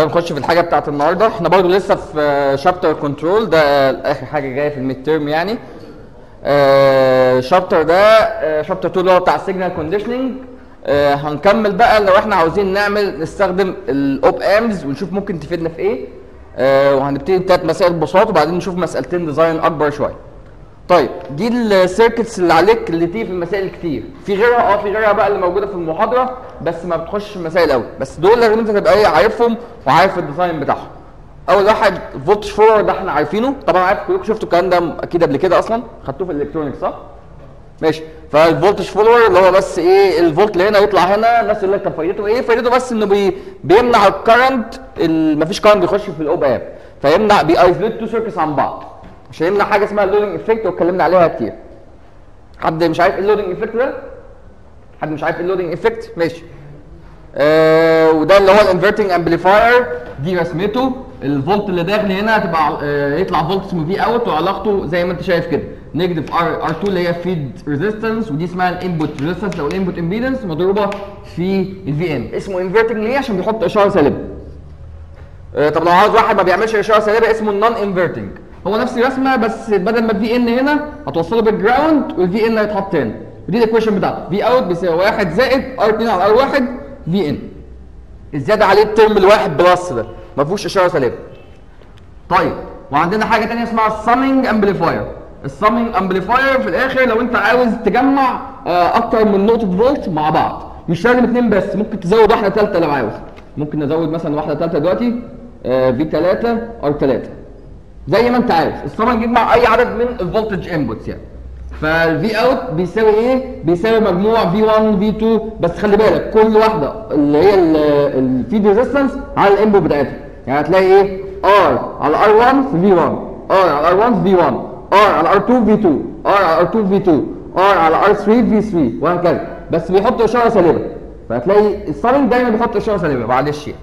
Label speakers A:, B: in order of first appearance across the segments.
A: نخش في الحاجه بتاعت النهارده احنا برضو لسه في شابتر كنترول ده اخر حاجه جايه في الميد تيرم يعني شابتر ده شابتر 2 اللي هو بتاع السيجنال كونديشننج هنكمل بقى لو احنا عاوزين نعمل نستخدم الاوب امز ونشوف ممكن تفيدنا في ايه آه، وهنبتدي بثلاث مسائل بساط وبعدين نشوف مسالتين ديزاين اكبر شويه طيب دي السيركتس اللي عليك اللي تيجي في المسائل كتير في غيرها اه في غيرها بقى اللي موجوده في المحاضره بس ما بتخش في المسائل قوي بس دول لازم انت تبقى ايه عارفهم وعارف الديزاين بتاعهم اول واحد فولتج فور ده احنا عارفينه طبعا عارف كلكم شفتوا الكلام ده اكيد قبل كده اصلا خدتوه في الالكترونيكس صح ماشي فالفولتج فولور اللي هو بس ايه الفولت اللي هنا يطلع هنا الناس يقول لك طب فايدته ايه فايدته بس انه بي بيمنع الكرنت مفيش كرنت بيخش في الاوب اب فيمنع بيأيزوليت تو سيركتس عن بعض مش هيمنع حاجه اسمها اللودنج افكت واتكلمنا عليها كتير حد مش عارف ايه اللودنج افكت ده حد مش عارف ايه اللودنج افكت ماشي آه وده اللي هو الانفرتنج امبليفاير دي رسمته الفولت اللي داخل هنا هتبقى آه يطلع فولت اسمه في اوت وعلاقته زي ما انت شايف كده نيجاتيف ار ار 2 اللي هي فيد ريزيستنس ودي اسمها الانبوت ريزيستنس او الانبوت امبيدنس مضروبه في الفي ان اسمه انفرتنج ليه عشان بيحط اشاره سالبه آه طب لو عاوز واحد ما بيعملش اشاره سالبه اسمه النون انفرتنج هو نفس الرسمه بس بدل ما الفي ان هنا هتوصله بالجراوند والفي ان هيتحط هنا ودي الايكويشن بتاعته في اوت بيساوي 1 زائد ار 2 على ار 1 في ان الزياده عليه الترم الواحد بلس ده ما فيهوش اشاره سالبه طيب وعندنا حاجه ثانيه اسمها السامينج امبليفاير السامينج امبليفاير في الاخر لو انت عاوز تجمع آه اكتر من نقطه فولت مع بعض مش لازم اثنين بس ممكن تزود واحده ثالثه لو عاوز ممكن نزود مثلا واحده ثالثه دلوقتي آه في 3 ار 3 زي ما انت عايز السامينج يجمع اي عدد من الفولتج انبوتس يعني فالفي اوت بيساوي ايه؟ بيساوي مجموع في 1 في 2 بس خلي بالك كل واحده اللي هي الفيد ريزيستنس على الانبوت بتاعتها يعني هتلاقي ايه؟ ار على ار 1 في في 1 ار على ار 1 في 1 ار على ار 2 في 2 ار على ار 2 في 2 ار على ار 3 في 3 وهكذا بس بيحط اشاره سالبه فهتلاقي السامينج دايما بيحط اشاره سالبه معلش يعني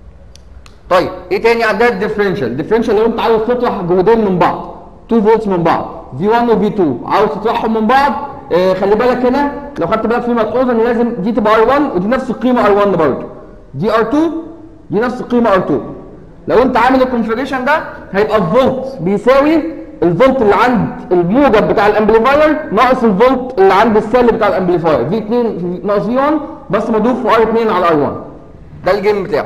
A: طيب ايه تاني عندنا الديفرنشال الديفرنشال لو انت عاوز تطرح جهدين من بعض 2 فولتس من بعض في 1 وفي 2 عاوز تطرحهم من بعض آه خلي بالك هنا لو خدت بالك في ملحوظه ان لازم دي تبقى ار 1 ودي نفس القيمه ار 1 برضه دي ار 2 دي نفس القيمه ار 2 لو انت عامل الكونفيجريشن ده هيبقى الفولت بيساوي الفولت اللي عند الموجب بتاع الامبليفاير ناقص الفولت اللي عند السالب بتاع الامبليفاير في 2 ناقص في 1 بس مضروب في ار 2 على ار 1 ده الجيم بتاعه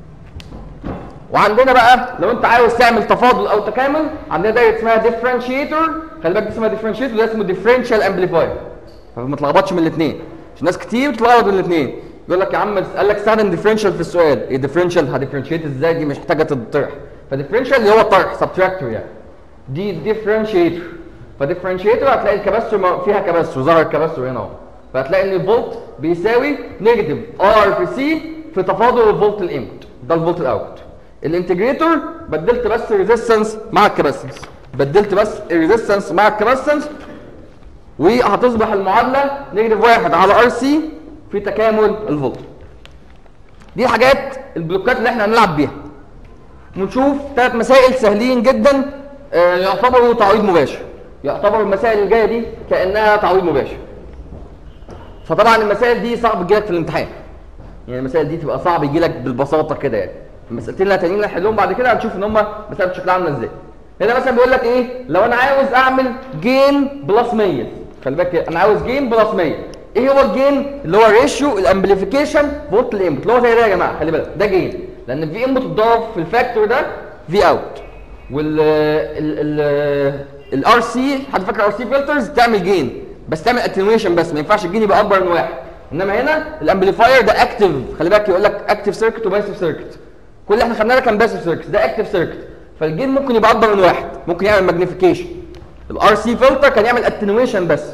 A: وعندنا بقى لو انت عاوز تعمل تفاضل او تكامل عندنا دايره اسمها ديفرنشيتور خلي بالك دي اسمها ديفرنشيتور ده اسمه ديفرنشال امبليفاير فما تلخبطش من الاثنين عشان ناس كتير بتتلخبط من الاثنين يقول لك يا عم قال لك استخدم ديفرنشال في السؤال ايه ديفرنشال هديفرنشيت ازاي دي مش محتاجه تطرح فديفرنشال اللي هو الطرح سبتراكتور يعني دي ديفرنشيتور فديفرنشيتور هتلاقي الكباستور فيها كباستور ظهر الكباستور هنا اهو فهتلاقي ان الفولت بيساوي نيجاتيف ار في سي في تفاضل الفولت الانبوت ده الفولت الاوتبوت الانتجريتور بدلت بس الريزيستنس مع الكباسنس بدلت بس الريزيستنس مع الكباسنس وهتصبح المعادله نيجاتيف واحد على ار سي في تكامل الفولت دي حاجات البلوكات اللي احنا هنلعب بيها ونشوف ثلاث مسائل سهلين جدا آه يعتبروا تعويض مباشر يعتبر المسائل الجايه دي كانها تعويض مباشر فطبعا المسائل دي صعب تجيلك في الامتحان يعني المسائل دي تبقى صعب يجيلك بالبساطه كده يعني المسألتين اللي هتانيين نحلهم بعد كده هنشوف ان هم مسألة شكلها عامله ازاي. هنا مثلا بيقول لك ايه؟ لو انا عاوز اعمل جين بلس 100 خلي بالك انا عاوز جين بلس 100 ايه هو الجين؟ اللي هو ريشيو الامبليفيكيشن فولت الانبوت اللي هو زي ده يا جماعه خلي بالك ده جين لان في انبوت اتضرب في الفاكتور ده في اوت وال الار سي حد فاكر ار سي فلترز تعمل جين بس تعمل اتنويشن بس ما ينفعش الجين يبقى اكبر من واحد انما هنا الامبليفاير ده اكتف خلي بالك يقول لك اكتف سيركت وباسيف سيركت كل اللي احنا خدناه ده كان باسيف سيركت ده اكتف سيركت فالجين ممكن يبقى اكبر من واحد ممكن يعمل ماجنيفيكيشن الار سي فلتر كان يعمل اتنويشن بس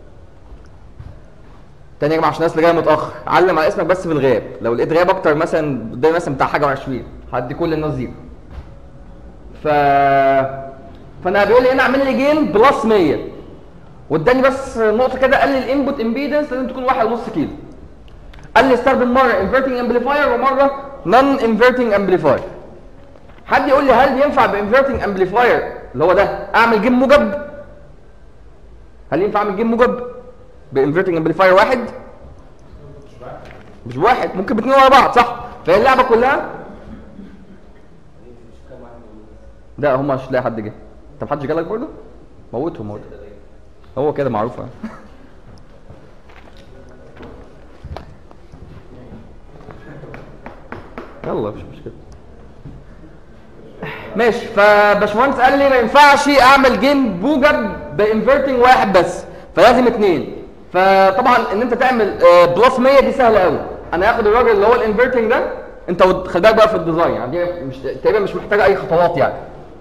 A: تاني يا جماعه عشان الناس اللي جايه متاخر علم على اسمك بس في الغياب لو لقيت غياب اكتر مثلا قدامي مثلا بتاع حاجه و20 هدي كل الناس زيرو ف فانا بيقول لي هنا اعمل لي جين بلس 100 واداني بس نقطه كده قال لي الانبوت امبيدنس لازم تكون 1.5 كيلو قال لي استخدم مره انفرتنج امبليفاير ومره نون انفرتنج امبليفاير حد يقول لي هل ينفع بانفرتنج امبليفاير اللي هو ده اعمل جيم موجب هل ينفع اعمل جيم موجب بانفرتنج امبليفاير واحد مش واحد ممكن باثنين ورا بعض صح فهي اللعبه كلها لا هم مش لاقي حد جه طب محدش جالك برضه موتهم موتهم هو كده معروف يعني. يلا مش مشكله ماشي فباشمهندس قال لي ما ينفعش اعمل جيم بوجب بانفرتنج واحد بس فلازم اتنين فطبعا ان انت تعمل آه، بلس 100 دي سهله قوي انا هاخد الراجل اللي هو الانفرتنج ده انت ود- خلي بالك بقى في الديزاين يعني دي مش تقريبا مش محتاجه اي خطوات يعني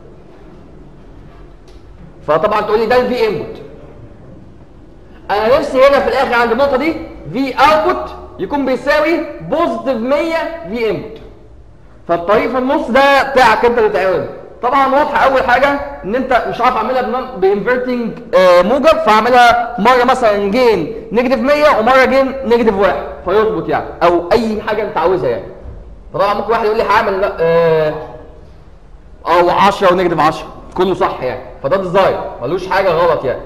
A: فطبعا تقول لي ده الفي انبوت انا نفسي هنا في الاخر عند النقطه دي في اوتبوت يكون بيساوي بوزيتيف 100 في انبوت فالطريق في النص ده بتاعك انت اللي تعمله طبعا واضحه اول حاجه ان انت مش عارف اعملها بانفرتنج موجب فاعملها مره مثلا جين نيجاتيف 100 ومره جين نيجاتيف 1 فيظبط يعني او اي حاجه انت عاوزها يعني فطبعا ممكن واحد يقول لي هعمل لا آه، او 10 ونيجاتيف 10 كله صح يعني فده ديزاين ملوش حاجه غلط يعني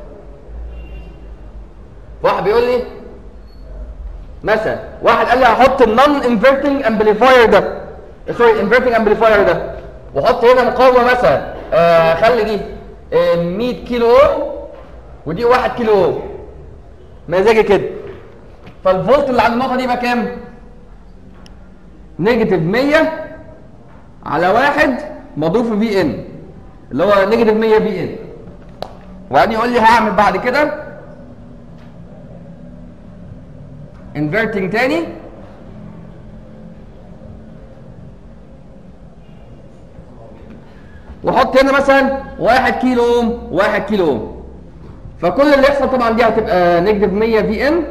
A: واحد بيقول لي مثلا واحد قال لي هحط النون انفرتنج امبليفاير ده سوري انفرتنج امبليفاير ده واحط هنا مقاومه مثلا آه خلي دي آه 100 كيلو اوم ودي 1 كيلو اوم مزاجي كده فالفولت اللي عند النقطه دي يبقى كام؟ نيجاتيف 100 على واحد مضروب في في ان اللي هو نيجاتيف 100 في ان وبعدين يقول لي هعمل بعد كده انفرتنج تاني واحط هنا مثلا 1 كيلو اوم 1 كيلو اوم فكل اللي يحصل طبعا دي هتبقى نيجاتيف 100 في ان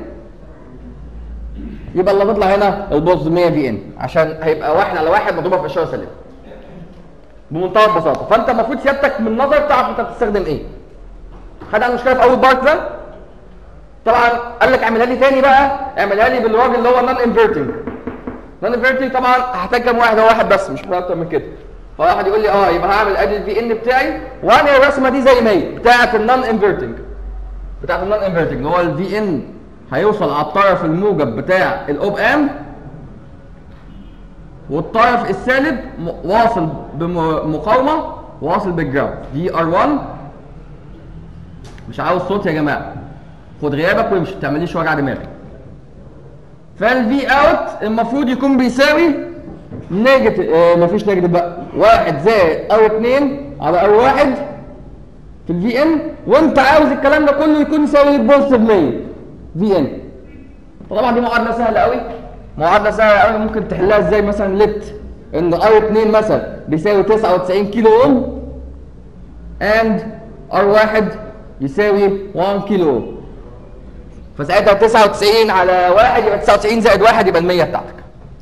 A: يبقى اللي هتطلع هنا البوز 100 في ان عشان هيبقى واحد على واحد مضروبه في اشاره سالبه بمنتهى البساطه فانت المفروض سيادتك من نظر تعرف انت بتستخدم ايه حد عنده مشكله في اول بارت ده طبعا قال لك اعملها لي تاني بقى اعملها لي بالراجل اللي هو نون انفرتنج نون انفرتنج طبعا هحتاج كام واحد هو واحد بس مش محتاج اكتر من كده فواحد يقول لي اه يبقى هعمل ادي الفي ان بتاعي وانا الرسمه دي زي ما هي بتاعه النون انفرتنج بتاعه النون انفرتنج اللي هو الفي ان هيوصل على الطرف الموجب بتاع الاوب ام والطرف السالب م- واصل بمقاومه واصل بالجراوند في ار 1 مش عاوز صوت يا جماعه خد غيابك وامشي ما تعمليش وجع دماغ فالفي اوت المفروض يكون بيساوي نيجاتيف آه مفيش نيجاتيف بقى واحد زائد او اتنين على او واحد في الفي ان وانت عاوز الكلام ده كله يكون يساوي بوزيتيف 100 في ان فطبعا دي معادله سهله قوي معادله سهله قوي ممكن تحلها ازاي مثلا لت ان ار 2 مثلا بيساوي 99 كيلو اوم and ار 1 يساوي 1 كيلو اوم فساعتها 99 على 1 يبقى 99 زائد 1 يبقى ال 100 بتاعتك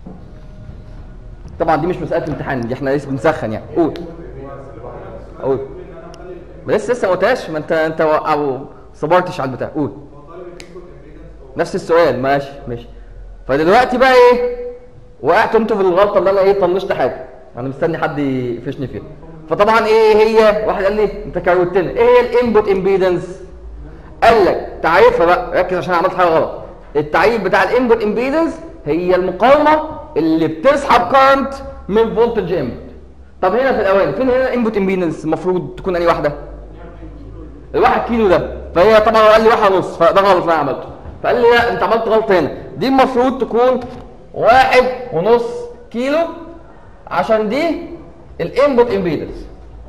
A: طبعا دي مش مساله امتحان دي احنا لسه بنسخن يعني قول قول ما لسه لسه ما قلتهاش ما انت انت او صبرتش على البتاع قول نفس السؤال ماشي ماشي فدلوقتي بقى ايه وقعت انتوا في الغلطه اللي انا ايه طنشت حاجه انا مستني حد يفشني فيها فطبعا ايه هي واحد قال لي انت كروتنا ايه هي الانبوت امبيدنس قال لك تعريفها بقى ركز عشان عملت حاجه غلط التعريف بتاع الانبوت امبيدنس هي المقاومه اللي بتسحب كارنت من فولتج انبوت طب هنا في الاوان فين هنا الانبوت امبيدنس المفروض تكون انهي واحده الواحد كيلو ده فهي طبعا هو قال لي واحد ونص فده غلط اللي انا عملته فقال لي لا انت عملت غلط هنا دي المفروض تكون واحد ونص كيلو عشان دي الانبوت امبيدنس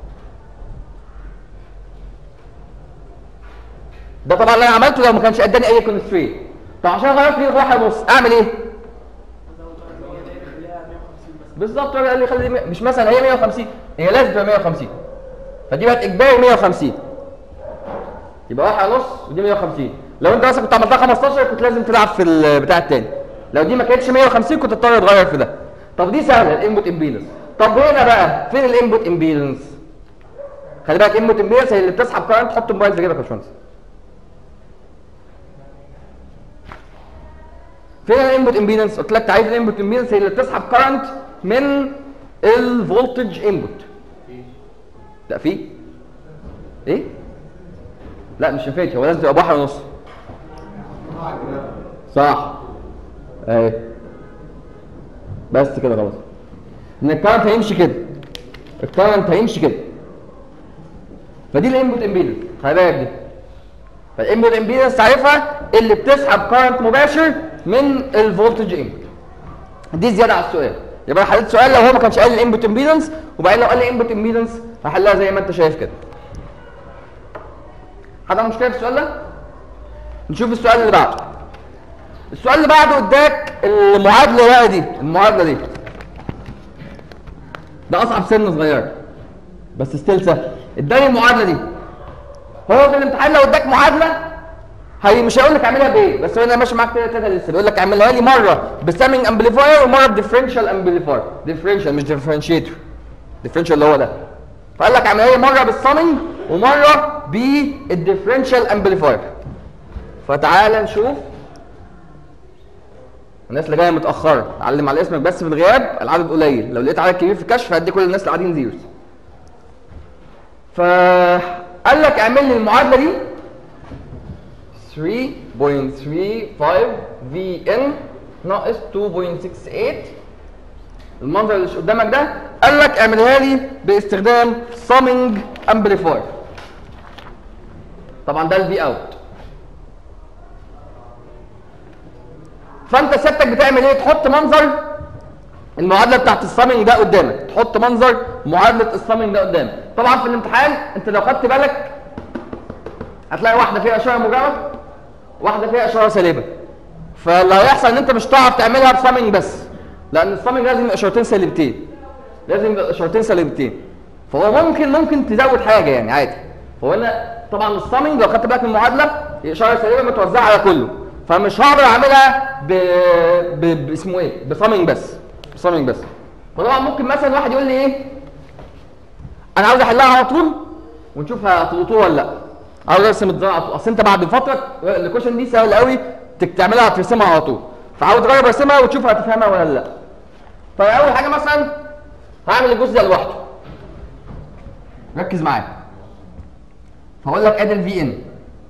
A: ده طبعا اللي انا عملته لو ما كانش اداني اي كونسترين طب عشان اغير لي واحد ونص اعمل ايه؟ بالظبط الراجل قال لي خلي دي مية- مش مثلا هي 150 هي لازم تبقى 150 فدي بقت اجباري 150 يبقى واحد ونص ودي 150 لو انت مثلا كنت عملتها 15 كنت لازم تلعب في البتاع التاني لو دي ما كانتش 150 كنت تضطر تغير في ده طب دي سهله الانبوت امبيدنس طب هنا بقى فين الانبوت امبيدنس خلي بالك انبوت امبيدنس هي اللي بتسحب كارنت حط موبايل في جيبك يا باشمهندس فين الانبوت امبيدنس قلت لك تعريف الانبوت امبيدنس هي اللي بتسحب كارنت من الفولتج انبوت لا في ايه لا مش نفيتي هو لازم تبقى بحر ونص صح اهي بس كده خلاص ان الكارنت هيمشي كده الكارنت هيمشي كده فدي الانبوت امبيدنس خلي بالك دي فالانبوت امبيدنس تعرفها اللي بتسحب كارنت مباشر من الفولتج انبوت دي زياده على السؤال يبقى انا حليت سؤال لو هو ما كانش قال لي الانبوت امبيدنس وبعدين لو قال لي انبوت امبيدنس هحلها زي ما انت شايف كده حد عنده مشكله في السؤال ده نشوف السؤال اللي بعده السؤال اللي بعده اداك المعادله بقى دي المعادله دي ده اصعب سن صغير بس ستيل سهل اداني المعادله دي هو في الامتحان لو اداك معادله هي مش هيقول لك اعملها بايه بس انا ماشي معاك كده كده لسه بيقول لك اعملها لي مره بسامينج امبليفاير ومره بديفرنشال امبليفاير ديفرنشال مش ديفرنشيتور ديفرنشال اللي هو ده فقال لك اعملها لي مره بالسامينج ومره بالديفرنشال امبليفاير فتعال نشوف الناس اللي جايه متاخره علم على اسمك بس في الغياب العدد قليل لو لقيت عدد كبير في الكشف هدي كل الناس اللي قاعدين زيروز فقال لك اعمل لي المعادله دي 3.35 VN ناقص 2.68 المنظر اللي قدامك ده قال لك اعملها لي باستخدام summing amplifier طبعا ده الفي اوت فانت سيادتك بتعمل ايه تحط منظر المعادله بتاعت السامنج ده قدامك تحط منظر معادله السامنج ده قدامك طبعا في الامتحان انت لو خدت بالك هتلاقي واحده فيها اشاره موجبه واحده فيها اشاره سالبه فاللي هيحصل ان انت مش هتعرف تعملها بسامنج بس لان السامنج لازم يبقى اشارتين سالبتين لازم يبقى اشارتين سالبتين فهو ممكن ممكن تزود حاجه يعني عادي فهو انا طبعا السامنج لو خدت بالك من المعادله اشاره سالبه متوزعه على كله فمش هقدر اعملها ب... ب... باسمه ايه بسامنج بس بسامنج بس فطبعا ممكن مثلا واحد يقول لي ايه انا عاوز احلها على طول ونشوف هتلقطوها ولا لا عاوز ارسم الضلع على طول اصل انت بعد فتره الكوشن دي سهل قوي تك- تعملها هترسمها على طول فعاوز تجرب ارسمها وتشوف هتفهمها ولا لا فاول حاجه مثلا هعمل الجزء ده لوحده ركز معايا هقول لك ادي الفي ان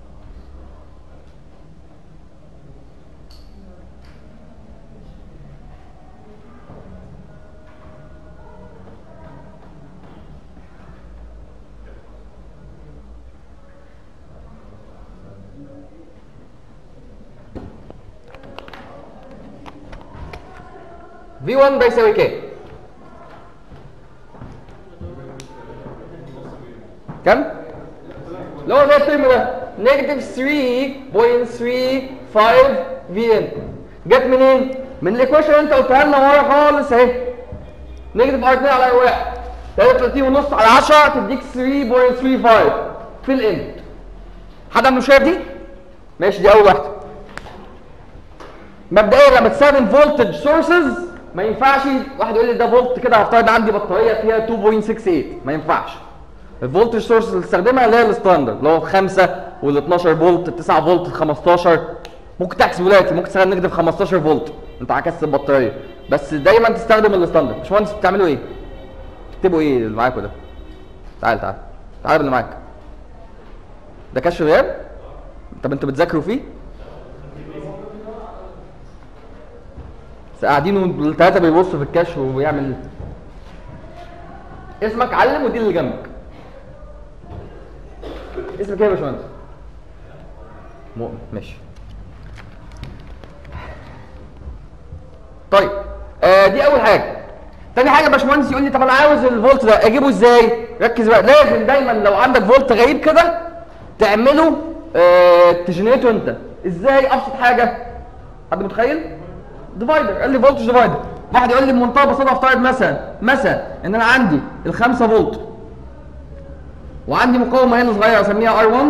A: V1 ده يساوي كام؟ كم؟ اللي هو زي الترم ده نيجاتيف 3.35 VN جت منين؟ من الايكويشن اللي انت قلتها لنا ورا خالص اهي نيجاتيف ار 2 على اي 1 33 ونص على 10 تديك 3.35 في الاند حد عنده شايف دي؟ ماشي دي اول واحده مبدئيا لما تستخدم فولتج سورسز ما ينفعش واحد يقول لي ده فولت كده هفترض عندي بطاريه فيها 2.68 ما ينفعش الفولتج سورس اللي تستخدمها اللي هي الستاندرد اللي هو 5 وال 12 فولت ال 9 فولت ال 15 ممكن تعكس ولاتي ممكن تستخدم نيجاتيف 15 فولت انت عكست البطاريه بس دايما تستخدم الستاندرد باشمهندس بتعملوا ايه؟ تكتبوا ايه اللي معاكوا ده؟ تعال تعال تعال اللي معاك ده كشف غياب؟ طب انتوا بتذاكروا فيه؟ بس قاعدين الثلاثه بيبصوا في الكشف وبيعمل اسمك علم ودي اللي جنبك اسمك ايه يا باشمهندس؟ مؤمن ماشي طيب آه دي اول حاجه تاني حاجه باشمهندس يقول لي طب انا عاوز الفولت ده اجيبه ازاي ركز بقى لازم دايما لو عندك فولت غريب كده تعمله آه تجنريته انت ازاي ابسط حاجه حد متخيل ديفايدر قال لي فولتج ديفايدر واحد يقول لي بمنتهى البساطه افترض مثلا مثلا ان انا عندي ال 5 فولت وعندي مقاومه هنا صغيره اسميها R1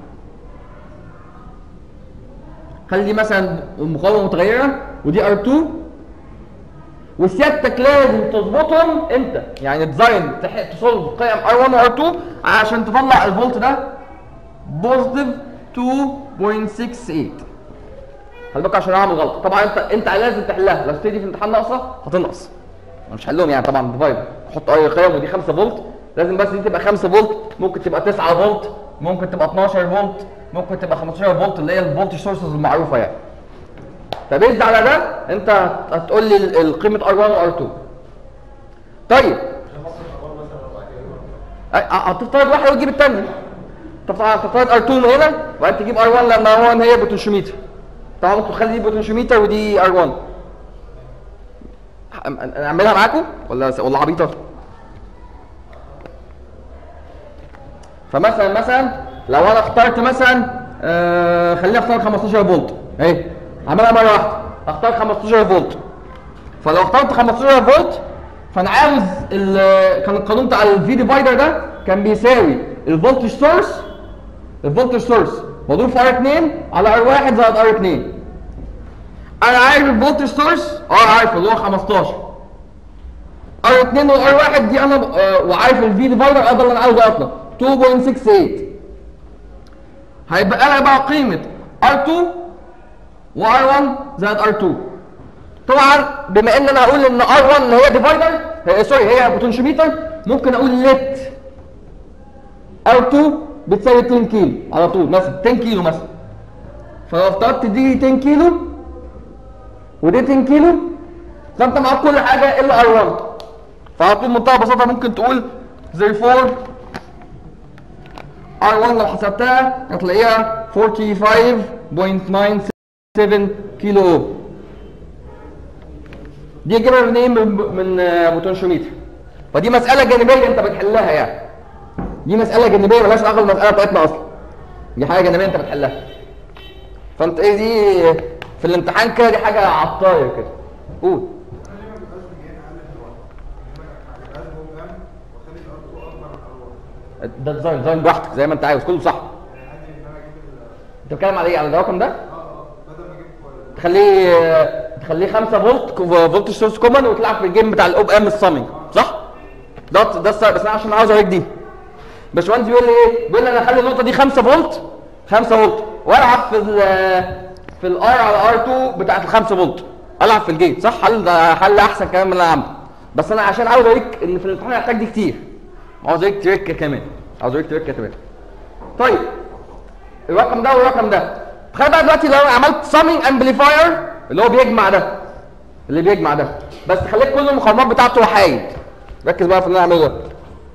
A: خلي دي مثلا المقاومه متغيره ودي R2 وسيادتك لازم تظبطهم انت يعني ديزاين تصلب قيم R1 و R2 عشان تطلع الفولت ده بوزيتيف 2.68 خلي بالك عشان اعمل غلطه طبعا انت انت لازم تحلها لو تيجي في امتحان ناقصه هتنقص انا مش هحلهم يعني طبعا ديفايد حط اي قيم ودي 5 فولت لازم بس دي تبقى 5 فولت ممكن تبقى 9 فولت ممكن تبقى 12 فولت ممكن تبقى 15 فولت اللي هي الفولت سورسز المعروفه يعني فبيزد على ده انت هتقول لي ال- القيمه R1 و R2 طيب أ- أ- هتفترض واحده وتجيب الثانيه طبعا تفترض ار2 من هنا وبعدين تجيب ار1 لان ار1 هي بوتنشيوميتر طبعا ممكن تخلي دي بوتنشيوميتر ودي ار1 نعملها معاكم ولا ولا عبيطه فمثلا مثلا لو انا اخترت مثلا آه خلينا اختار 15 فولت اهي عملها مره واحده اختار 15 فولت فلو اخترت 15 فولت فانا عاوز ال- كان القانون بتاع الفي ديفايدر ده كان بيساوي الفولتج سورس الفولتج سورس مضروب في ار 2 على ار 1 زائد ار 2 انا عارف الفولتج سورس اه عارفه اللي هو 15 ار 2 وار 1 دي انا آه وعارف الفي ديفايدر اه ده اللي انا عاوزه اطلع 2.68 هيبقى لي بقى قيمه R2 وR1 زائد R2 طبعا بما ان انا هقول ان R1 هي ديفايدر هي سوري هي بوتنشيوميتر ممكن اقول ليت R2 بتساوي 10 كيلو على طول مثلا 10 كيلو مثلا فلو افترضت دي 10 كيلو ودي 10 كيلو فانت معاك كل حاجه الا R1 فعلى طول بمنتهى البساطه ممكن تقول therefore R1 لو حسبتها هتلاقيها 45.97 كيلو اوم دي جيبها منين من من بوتنشيوميتر فدي مسألة جانبية انت بتحلها يعني دي مسألة جانبية مالهاش علاقة بالمسألة بتاعتنا اصلا دي حاجة جانبية انت بتحلها فانت ايه دي في الامتحان كده دي حاجة عطاية كده قول ده ديزاين ديزاين براحتك زي ما انت عاوز كله صح انت بتتكلم على ايه على الرقم ده تخليه تخليه 5 فولت فولت سورس كومن وتلعب في الجيم بتاع الاوب ام السامينج صح ده ده السبب بس انا عشان عاوز اوريك دي باشمهندس بيقول لي ايه بيقول لي انا اخلي النقطه دي 5 فولت 5 فولت والعب في ال في الار على ار 2 بتاعت ال 5 فولت العب في الجيت صح حل ده حل احسن كمان من اللي انا عامله بس انا عشان عاوز اوريك ان في الامتحان هحتاج دي كتير عاوز اوريك تريكه كمان عاوز اوريك تريكه كمان طيب الرقم ده والرقم ده تخيل بقى دلوقتي لو انا عملت سامينج امبليفاير اللي هو بيجمع ده اللي بيجمع ده بس خليت كل المقاومات بتاعته وحايد ركز بقى في اللي انا هعمله ده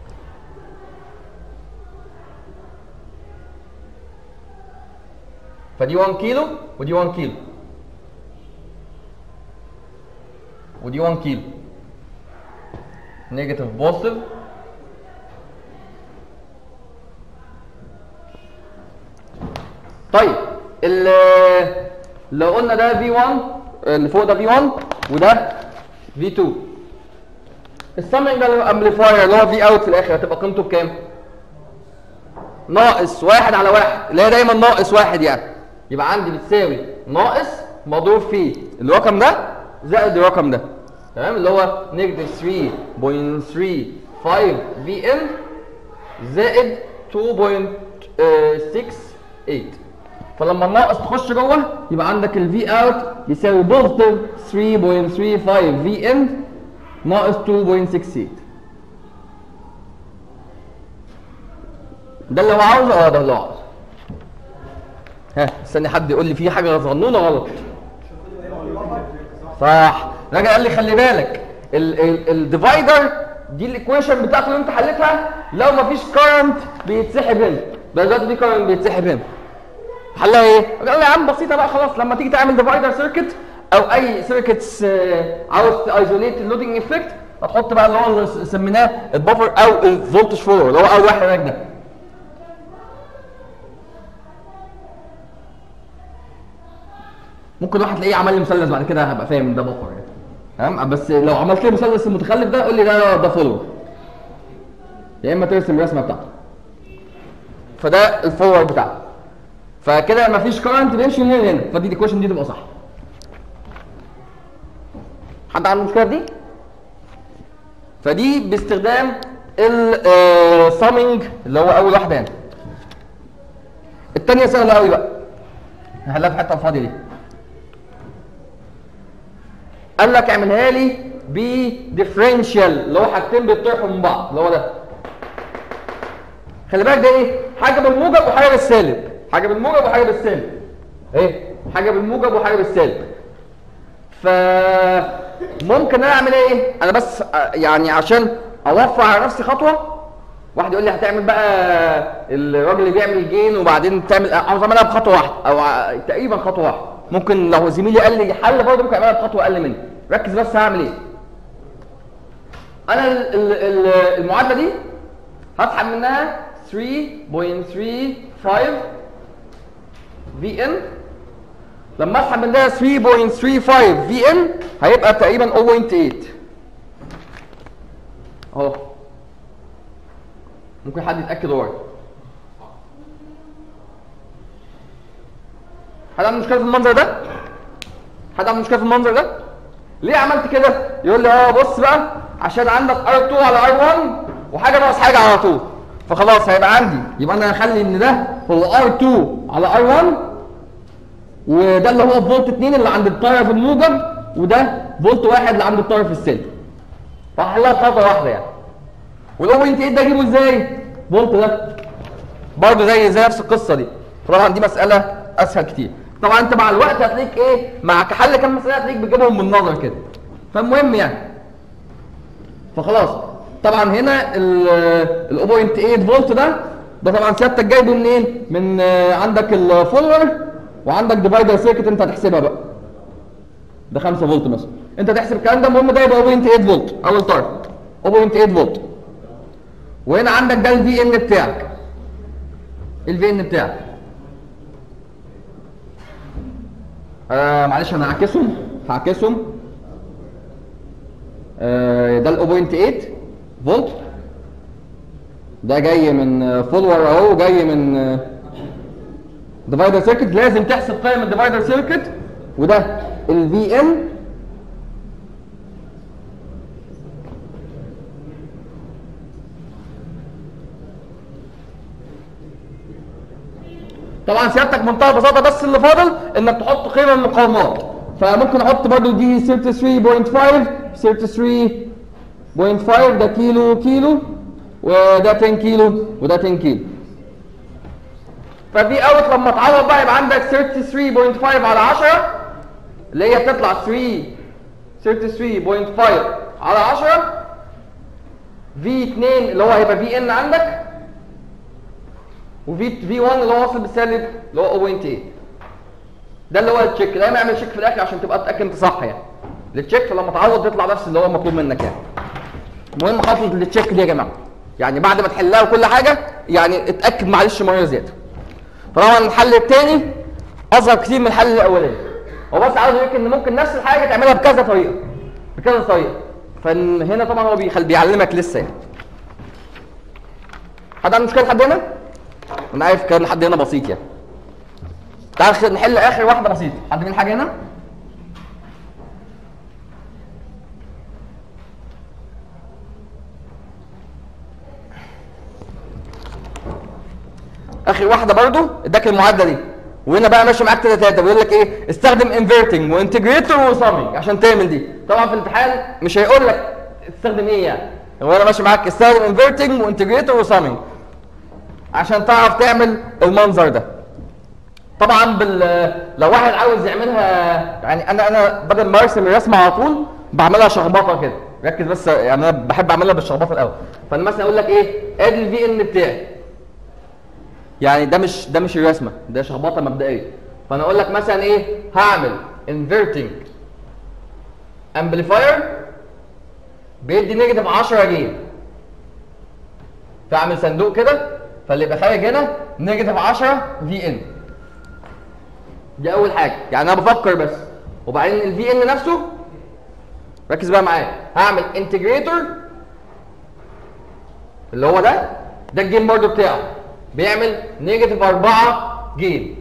A: فدي 1 كيلو ودي 1 كيلو ودي 1 كيلو نيجاتيف بوزيتيف طيب ال- لو قلنا ده V1 اللي فوق ده V1 وده V2 السمنج ده الامبليفاير اللي هو في اوت في الاخر هتبقى قيمته بكام؟ ناقص واحد على واحد اللي هي دايما ناقص واحد يعني يبقى عندي بتساوي ناقص مضروب في الرقم ده زائد الرقم ده تمام اللي هو نيجاتيف 3.35 في ام زائد 2.68 فلما الناقص تخش جوه يبقى عندك الفي اوت يساوي بوزيتيف 3.35 في ان ناقص 2.68 ده اللي هو عاوزه اه ده اللي هو عاوزه ها استني حد يقول لي في حاجه صغنونه غلط صح راجل قال لي خلي بالك الديفايدر دي الايكويشن بتاعته اللي انت حلتها لو مفيش كارنت بيتسحب هنا ده دلوقتي في كارنت بيتسحب هنا حلها ايه؟ قال لي يا عم بسيطه بقى خلاص لما تيجي تعمل ديفايدر سيركت او اي سيركتس عاوز ايزوليت اللودنج افكت هتحط بقى اللي هو اللي سميناه البفر او الفولتج فورورد اللي هو اول واحد هناك ده ممكن واحد تلاقيه عمل لي مثلث بعد كده هبقى فاهم ده بفر يعني تمام بس لو عملت لي مثلث المتخلف ده قول لي ده ده فولور يا اما ترسم الرسمه بتاعته فده الفورورد بتاعته فكده مفيش كارنت بيمشي من هنا لهنا فدي الايكويشن دي تبقى صح حد عنده مشكله في دي فدي باستخدام السامينج اللي هو اول واحده هنا الثانيه سهله قوي بقى هنحلها في الحته الفاضيه دي قال لك اعملها لي بديفرنشال اللي هو حاجتين بيطرحوا من بعض اللي هو ده خلي بالك ده ايه حاجه بالموجب وحاجه بالسالب حاجه بالموجب وحاجه بالسالب ايه حاجه بالموجب وحاجه بالسالب ف ممكن انا اعمل ايه انا بس يعني عشان اوفر على نفسي خطوه واحد يقول لي هتعمل بقى الراجل اللي بيعمل جين وبعدين تعمل عاوز اعملها بخطوه واحده او ع- تقريبا خطوه واحده ممكن لو زميلي قال لي حل برضه ممكن اعملها بخطوه اقل مني ركز بس هعمل ايه انا ال- ال- ال- المعادله دي هسحب منها 3.35 في ان لما اسحب منها 3.35 في ان هيبقى تقريبا 0.8 اهو ممكن حد يتاكد ورايا حد عنده مشكله في المنظر ده حد عنده مشكله في المنظر ده ليه عملت كده يقول لي اه بص بقى عشان عندك ار2 على ار1 وحاجه ناقص حاجه على طول فخلاص هيبقى عندي يبقى انا هخلي ان ده هو ار2 على ار1 وده اللي هو فولت 2 اللي عند الطرف الموجب وده فولت واحد اللي عند الطرف السالب فهحلها بخطوه واحده يعني والاو انت ايه ده اجيبه ازاي؟ فولت ده برضه زي زي نفس القصه دي طبعا دي مساله اسهل كتير طبعا انت مع الوقت هتلاقيك ايه مع حل كام مساله هتلاقيك بتجيبهم من نظر كده فالمهم يعني فخلاص طبعا هنا ال 0.8 فولت ده ده طبعا سيادتك جايبه منين؟ من آه، عندك الفولور وعندك ديفايدر سيركت انت هتحسبها بقى ده 5 فولت مثلا انت تحسب الكلام ده المهم ده يبقى 0.8 فولت اول طرف 0.8 فولت وهنا عندك ده الفي ان بتاعك الفي ان بتاعك آه معلش انا هعكسهم هعكسهم آه ده ال 0.8 فولت ده جاي من فولور اهو جاي من ديفايدر سيركت لازم تحسب قيم الديفايدر سيركت وده الفي ان طبعا سيادتك منتهى البساطه بس اللي فاضل انك تحط قيمه المقاومات فممكن احط برضو دي 33.5 33.5 ده كيلو كيلو وده 10 كيلو وده 10 كيلو ففي اوت لما تعوض بقى يبقى عندك 33.5 على 10 اللي هي بتطلع 3 33.5 على 10 في 2 اللي هو هيبقى في ان عندك وفي في 1 اللي هو واصل بالسالب اللي هو 0.8 ده اللي هو التشيك دايما اعمل تشيك في الاخر عشان تبقى تتاكد انت صح يعني التشيك فلما تعوض يطلع نفس اللي هو مطلوب منك يعني المهم خطوه التشيك دي يا جماعه يعني بعد ما تحلها وكل حاجه يعني اتاكد معلش مره زياده طبعا الحل الثاني اصغر كتير من الحل الاولاني هو بس عاوز يقول ان ممكن نفس الحاجه تعملها بكذا طريقه بكذا طريقه فهنا طبعا هو بيخل بيعلمك لسه يعني حد عنده مشكله لحد هنا؟ انا عارف كان لحد هنا بسيط يعني تعال نحل اخر واحده بسيطه حد من حاجه هنا؟ اخر واحده برضو اداك المعادله دي وهنا بقى ماشي معاك تلاته تلاته بيقول لك ايه استخدم انفرتنج وانتجريتور وسامنج عشان تعمل دي طبعا في الامتحان مش هيقول لك تستخدم ايه يعني هو انا ماشي معاك استخدم انفرتنج وانتجريتور وسامنج عشان تعرف تعمل المنظر ده طبعا بال لو واحد عاوز يعملها يعني انا انا بدل ما ارسم الرسمه على طول بعملها شخبطه كده ركز بس يعني انا بحب اعملها بالشخبطه الاول فانا مثلا اقول لك ايه ادي الفي ان بتاعي يعني ده مش ده مش الرسمه ده شخبطه مبدئيه فانا اقول لك مثلا ايه هعمل انفرتنج امبليفاير بيدي نيجاتيف 10 جيم فاعمل صندوق كده فاللي يبقى خارج هنا نيجاتيف 10 في ان دي اول حاجه يعني انا بفكر بس وبعدين الفي ان نفسه ركز بقى معايا هعمل انتجريتور اللي هو ده ده الجيم برضو بتاعه بيعمل نيجاتيف 4 جيم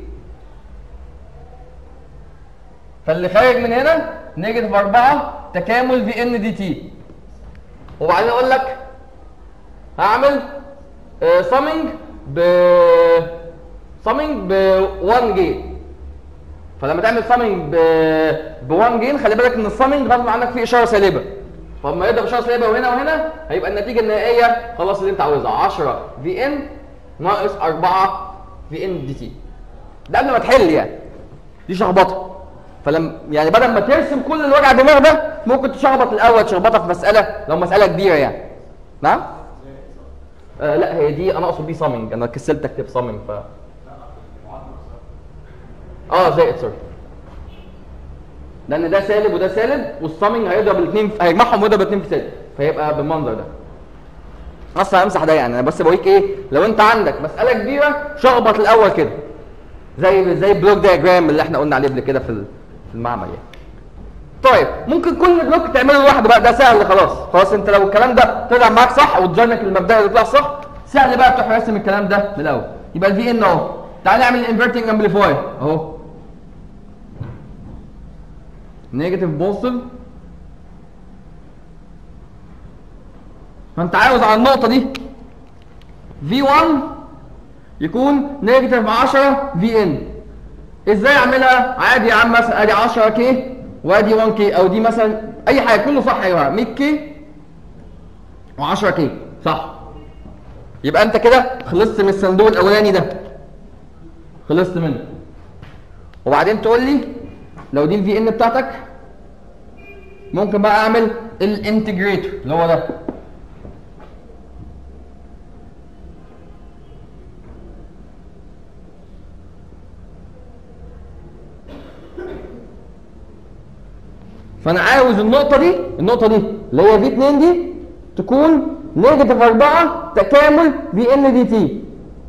A: فاللي خارج من هنا نيجاتيف 4 تكامل في ان دي تي وبعدين اقول لك هعمل سامنج ب سامنج ب 1 جيم فلما تعمل سامنج ب ب 1 جين خلي بالك ان السامنج غصب عنك فيه اشاره سالبه فلما يضرب اشاره سالبه وهنا وهنا هيبقى النتيجه النهائيه خلاص اللي انت عاوزها 10 في ان ناقص 4 في ان دي تي ده قبل ما تحل يعني دي شخبطه فلما يعني بدل ما ترسم كل الوجع دماغ ده ممكن تشخبط الاول تشخبطها في مساله لو مساله كبيره يعني نعم آه لا هي دي انا اقصد دي سامنج انا كسلت اكتب سامنج ف اه زائد سوري لان ده سالب وده سالب والسامنج هيضرب الاثنين هيجمعهم ويضرب الاثنين في سالب فيبقى بالمنظر ده اصلا امسح ده يعني انا بس بوريك ايه لو انت عندك مساله كبيره شخبط الاول كده زي زي البلوك دايجرام اللي احنا قلنا عليه قبل كده في ال- في المعمل يعني طيب ممكن كل بلوك تعمله لوحده بقى ده سهل خلاص خلاص انت لو الكلام ده طلع معاك صح وديزاينك المبدئي اللي طلع صح سهل بقى تروح راسم الكلام ده من الاول يبقى الفي ان اهو تعال نعمل الانفرتنج امبليفاير اهو نيجاتيف بوزيتيف فانت عاوز على النقطه دي V1 يكون نيجاتيف 10 VN ازاي اعملها عادي يا عم مثلا ادي 10 كي وادي 1 كي او دي مثلا اي حاجه كله صح يا جماعه 100 كي و10 كي صح يبقى انت كده خلصت من الصندوق الاولاني ده خلصت منه وبعدين تقول لي لو دي الفي ان بتاعتك ممكن بقى اعمل الانتجريتور اللي هو ده فانا عاوز النقطه دي النقطه دي اللي هي في 2 دي تكون نيجاتيف 4 تكامل في ان دي تي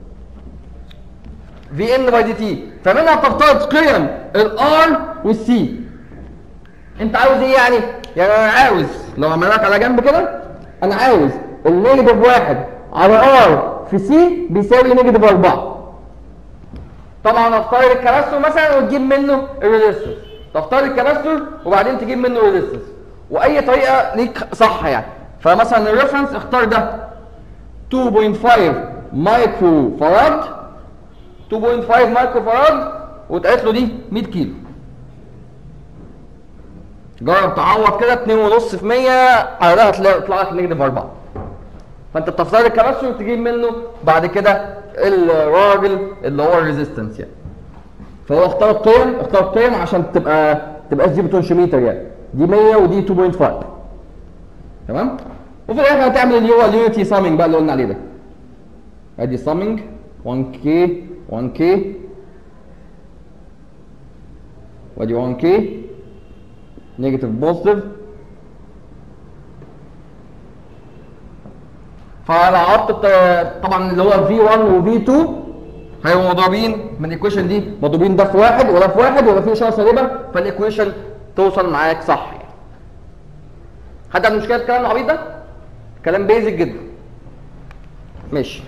A: في ان باي دي تي فمنها تفترض قيم الار والسي انت عاوز ايه يعني يعني انا عاوز لو عملناك على جنب كده انا عاوز النيجاتيف واحد على ار في سي بيساوي نيجاتيف 4 طبعا اختار الكباستور مثلا وتجيب منه الريزيستور تختار الكباستور وبعدين تجيب منه الريزيستنس واي طريقه ليك صح يعني فمثلا الريفرنس اختار ده 2.5 مايكرو فراد 2.5 مايكرو فراد واتقالت له دي 100 كيلو جرب تعوض كده 2.5 في 100 على ده هتلاقي يطلع لك نيجاتيف 4 فانت بتختار الكباستور وتجيب منه بعد كده الراجل اللي هو الريزيستنس يعني فهو اختار القيم اختار القيم عشان تبقى تبقى دي بوتنشيوميتر يعني دي 100 ودي 2.5 تمام وفي الاخر هتعمل اللي هو اليونيتي سامينج بقى اللي قلنا عليه ده ادي سامينج 1k 1k وادي 1k نيجاتيف بوزيتيف فلو عطت طبعا اللي هو V1 و V2 هيبقوا مضروبين من الايكويشن دي مضروبين ده في واحد وده في واحد وده في اشاره سالبه فالايكويشن توصل معاك صح يعني. حد عنده مشكله في الكلام العبيط ده؟ كلام بيزك جدا. ماشي.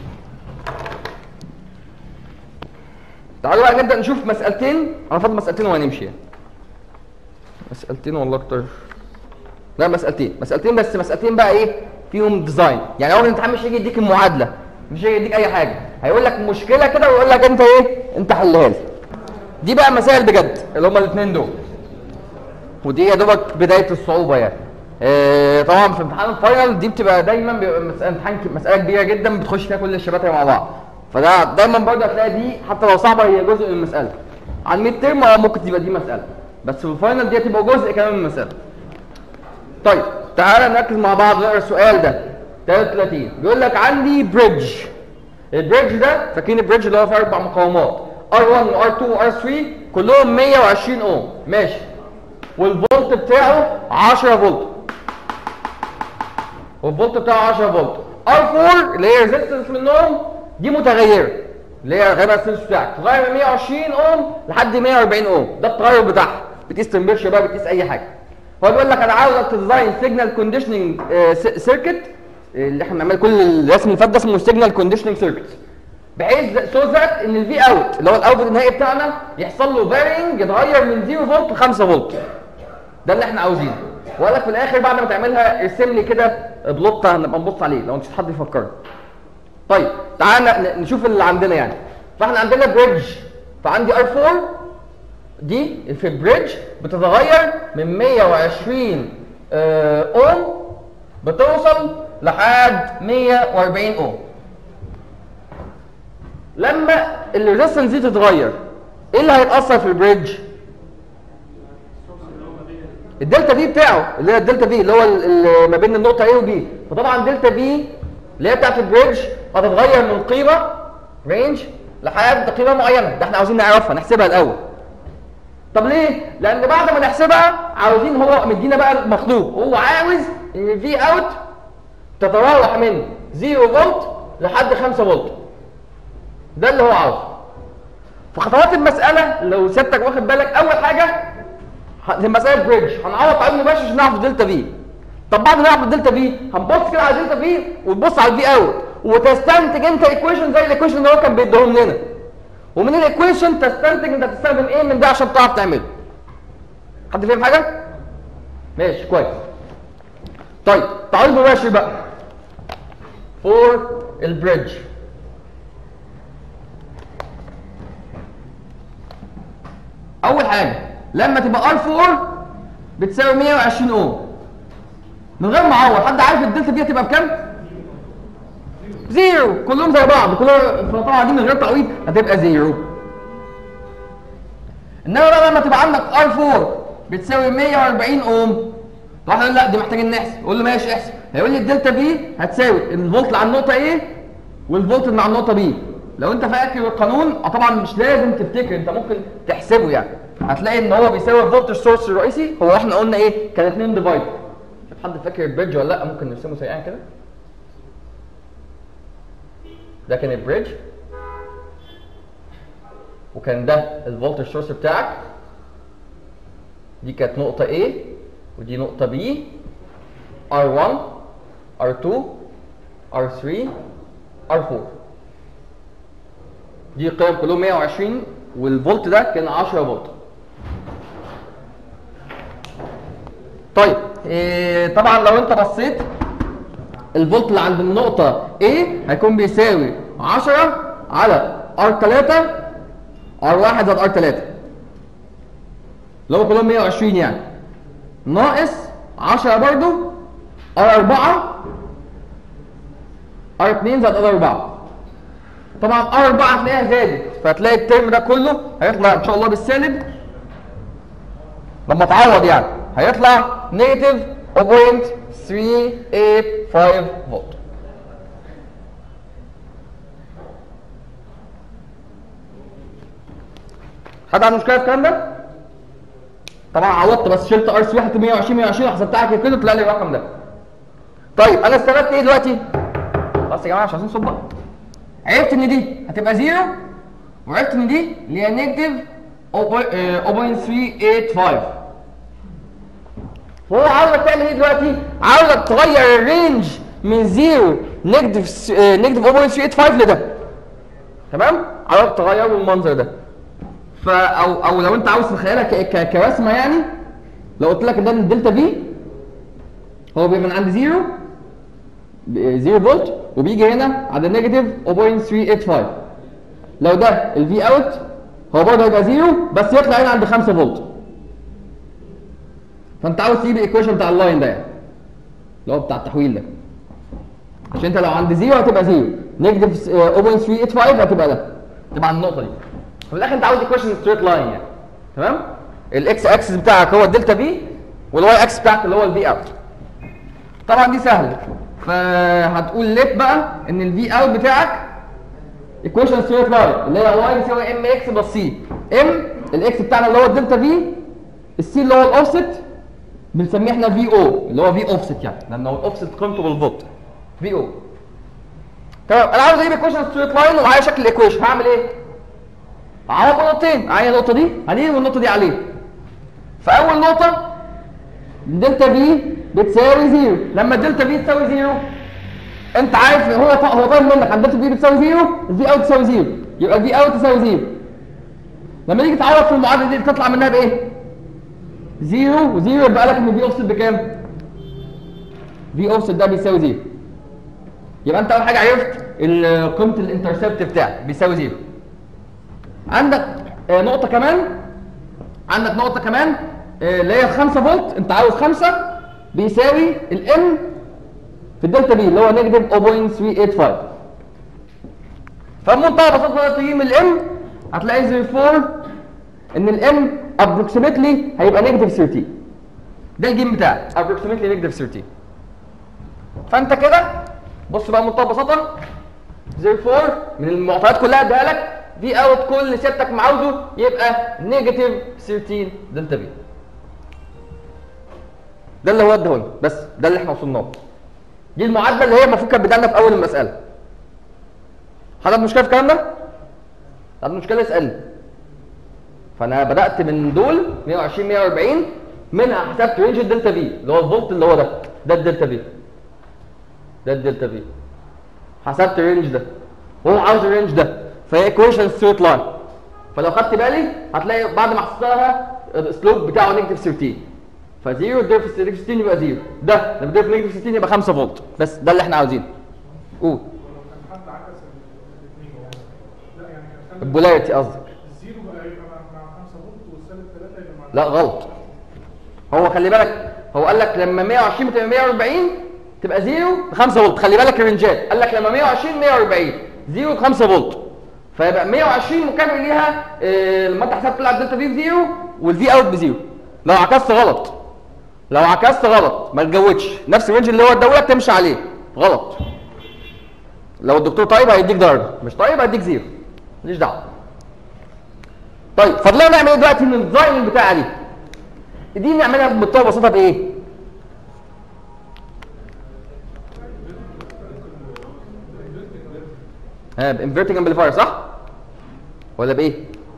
A: تعالوا بقى نبدا نشوف مسالتين انا فاضل مسالتين وهنمشي يعني. مسالتين والله اكتر لا مسالتين مسالتين بس مسالتين بقى ايه فيهم ديزاين يعني اول الامتحان مش هيجي يديك المعادله مش هيجي يديك اي حاجه هيقول لك مشكله كده ويقول لك انت ايه انت حلها لي دي بقى مسائل بجد اللي هم الاثنين دول ودي يا دوبك بدايه الصعوبه يعني آه طبعا في امتحان الفاينل دي بتبقى دايما بيبقى مساله امتحان ك- مساله كبيره جدا بتخش فيها كل الشباب مع بعض فده دايما برضه هتلاقي دي حتى لو صعبه هي جزء من المساله على الميد ترم اه ممكن تبقى دي مساله بس في الفاينل دي هتبقى جزء كمان من المساله طيب تعالى نركز مع بعض نقرا السؤال ده 33 بيقول لك عندي بريدج البريدج ده فاكرين البريدج اللي هو فيه اربع مقاومات R1 وR2 وR3 كلهم 120 اوم ماشي والفولت بتاعه 10 فولت والفولت بتاعه 10 فولت R4 اللي هي ريزيستنس منهم دي متغيره اللي هي غالبا السنس بتاعك تغير من 120 اوم لحد 140 اوم ده التغير بتاعها بتقيس تمبرشر بقى بتقيس اي حاجه هو بيقول لك انا عاوزك تديزاين سيجنال كونديشننج سيركت اللي احنا بنعمل كل الرسم اللي فات ده اسمه سيجنال كونديشننج سيركت بحيث سو ذات ان الفي اوت اللي هو الاوتبوت النهائي بتاعنا يحصل له فارينج يتغير من 0 فولت ل 5 فولت ده اللي احنا عاوزينه وقال لك في الاخر بعد ما تعملها ارسم لي كده بلوت هنبقى نبص عليه لو مش حد يفكرني طيب تعال ن- نشوف اللي عندنا يعني فاحنا عندنا بريدج فعندي ار 4 دي في البريدج بتتغير من 120 آه، اوم بتوصل لحد 140 اوم لما الريزستنس دي تتغير ايه اللي هيتاثر في البريدج الدلتا في بتاعه اللي هي الدلتا في اللي هو ال- ال- ما بين النقطه A و B فطبعا دلتا في اللي هي بتاعت البريدج هتتغير من قيمه رينج لحد قيمه معينه ده احنا عاوزين نعرفها نحسبها الاول طب ليه؟ لان بعد ما نحسبها عاوزين هو مدينا بقى المطلوب هو عاوز ان الفي اوت تتراوح من 0 فولت لحد 5 فولت ده اللي هو عاوزه في خطوات المساله لو سيادتك واخد بالك اول حاجه ه- دي مساله بريدج هنعوض تعويض مباشر عشان نعرف دلتا في طب بعد ما نعرف الدلتا في هنبص كده على الدلتا في وتبص على الفي اوت وتستنتج انت ايكويشن زي الايكويشن اللي هو كان بيديهم لنا ومن الايكويشن تستنتج انت هتستخدم ايه من ده عشان تعرف تعمله حد فاهم حاجه ماشي كويس طيب تعويض مباشر بقى فور البريدج اول حاجه لما تبقى ار4 بتساوي 120 اوم من غير ما اعوض حد عارف الدلتا دي هتبقى بكام زيرو كلهم زي بعض كلهم طبعا دي من غير تعويض هتبقى زيرو انما بقى لما تبقى عندك ار4 بتساوي 140 اوم طب احنا لا دي محتاجين نحسب قول له ماشي احسب هيقول لي الدلتا في هتساوي الفولت اللي على النقطه A والفولت اللي على النقطه B لو انت فاكر القانون اه طبعا مش لازم تفتكر انت ممكن تحسبه يعني هتلاقي ان هو بيساوي الفولت سورس الرئيسي هو احنا قلنا ايه كان 2 ديفايد شوف حد فاكر البريدج ولا لا ممكن نرسمه سريعا كده ده كان البريدج وكان ده الفولت سورس بتاعك دي كانت نقطة A ودي نقطة B R1 R2 R3 R4 دي قيم كلهم 120 والفولت ده كان 10 فولت طيب إيه طبعا لو انت بصيت الفولت اللي عند النقطة A هيكون بيساوي 10 على R3 R1 زائد R3 اللي هو كلهم 120 يعني ناقص 10 برضو R4 R2 زائد R4 طبعا R4 هتلاقيها زادت فهتلاقي الترم ده كله هيطلع ان شاء الله بالسالب لما تعوض يعني هيطلع نيجاتيف 0.385 فولت حد عنده مشكله في الكلام ده؟ طبعا عوضت بس شلت ار سي 1 120 120 وحسبتها كده طلع لي الرقم ده. طيب انا استفدت ايه دلوقتي؟ خلاص يا جماعه مش عايزين صوت بقى. عرفت ان دي هتبقى زيرو وعرفت ان دي اللي هي نيجاتيف 0.385 هو عاوزك تعمل ايه دلوقتي؟ عاوزك تغير الرينج من زيرو نيجاتيف نيجاتيف 0.385 لده تمام؟ عاوزك تغيره بالمنظر ده فا او او لو انت عاوز تتخيلها ك- ك- كرسمه يعني لو قلت لك ده الدلتا في هو بيبقى من عند زيرو زيرو فولت وبيجي هنا عند نيجاتيف 0.385 لو ده الفي اوت هو برضه هيبقى زيرو بس يطلع هنا عند 5 فولت فانت عاوز تجيب الايكويشن بتاع اللاين ده يعني اللي هو بتاع التحويل ده عشان انت لو عند زيرو هتبقى زيرو نيجاتيف 0.385 هتبقى ده تبقى عند النقطه دي في الاخر انت عاوز ايكويشن ستريت لاين يعني تمام الاكس اكسس بتاعك هو الدلتا في والواي اكسس بتاعك اللي هو الفي اوت طبعا دي سهله فهتقول ليت بقى ان الفي اوت بتاعك ايكويشن ستريت لاين اللي هي واي بيساوي ام اكس بلس سي ام الاكس بتاعنا اللي هو الدلتا في السي اللي هو الاوفست بنسميه احنا في او اللي هو في اوفست يعني لان هو الاوفست قيمته بالفولت في او تمام انا عاوز اجيب ايكويشن ستريت لاين ومعايا شكل الايكويشن هعمل ايه؟ عوض نقطتين معايا النقطه دي عليه والنقطه دي عليه فاول نقطه دلتا في بتساوي زيرو لما الدلتا في تساوي زيرو انت عارف هو هو طالب منك عند الدلتا في بتساوي زيرو الفي اوت تساوي زيرو يبقى الفي اوت تساوي زيرو لما تيجي تعوض في المعادله دي تطلع منها بايه؟ زيرو وزيرو يبقى لك ان في اوفست بكام؟ في اوفست ده بيساوي زيرو يبقى انت اول حاجه عرفت ال- قيمه الانترسبت بتاعك بيساوي زيرو عندك آه، نقطة كمان عندك نقطة كمان آه، اللي هي 5 فولت انت عاوز 5 بيساوي الام في الدلتا بي اللي هو نيجاتيف 0.385 فبمنتهى البساطة تقدر تجيب من الام هتلاقي زي 4 ان الام ابروكسيمتلي هيبقى نيجاتيف 13 ده الجيم بتاعك ابروكسيمتلي نيجاتيف 13 فانت كده بص بقى بمنتهى البساطه therefore من المعطيات كلها اديها لك في اوت كل سيادتك معاوزه يبقى نيجاتيف 13 دلتا بي ده اللي هو اداهولنا بس ده اللي احنا وصلنا له دي المعادله اللي هي المفروض كانت بدانا في اول المساله حد عنده مشكله في الكلام ده؟ عنده مشكله يسالني فانا بدات من دول 120 140 منها حسبت رينج الدلتا في اللي هو الفولت اللي هو ده ده الدلتا في ده الدلتا في حسبت الرينج ده وهو عاوز الرينج ده فهي ايكويشن ستريت لاين فلو خدت بالي هتلاقي بعد ما حسبتها السلوب بتاعه نيجاتيف 13 فزيرو اتضرب في نيجاتيف 60 يبقى زيرو ده لما اتضرب في نيجاتيف 60 يبقى 5 فولت بس ده اللي احنا عاوزينه قول
B: ولو كان حد عكس الاثنين يعني لا يعني كان خلى
A: البولاريتي قصدك
B: الزيرو بقى يبقى مع مع 5 فولت والسالب 3 يبقى مع
A: لا غلط هو خلي بالك هو قال لك لما 120 تبقى 140 تبقى زيرو 5 فولت خلي بالك الرنجات قال لك لما 120 140 زيرو 5 فولت فيبقى 120 مكمل ليها آه، لما انت حسبت طلع الدلتا في بزيرو والفي اوت بزيرو لو عكست غلط لو عكست غلط ما تجودش نفس الرينج اللي هو اداهولك تمشي عليه غلط لو الدكتور طيب هيديك درجه مش طيب هيديك زيرو ماليش دعوه طيب فضلنا نعمل ايه دلوقتي الديزاين البتاعه دي دي نعملها بمنتهى البساطه بايه ها بانفرتنج امبليفاير صح ولا بايه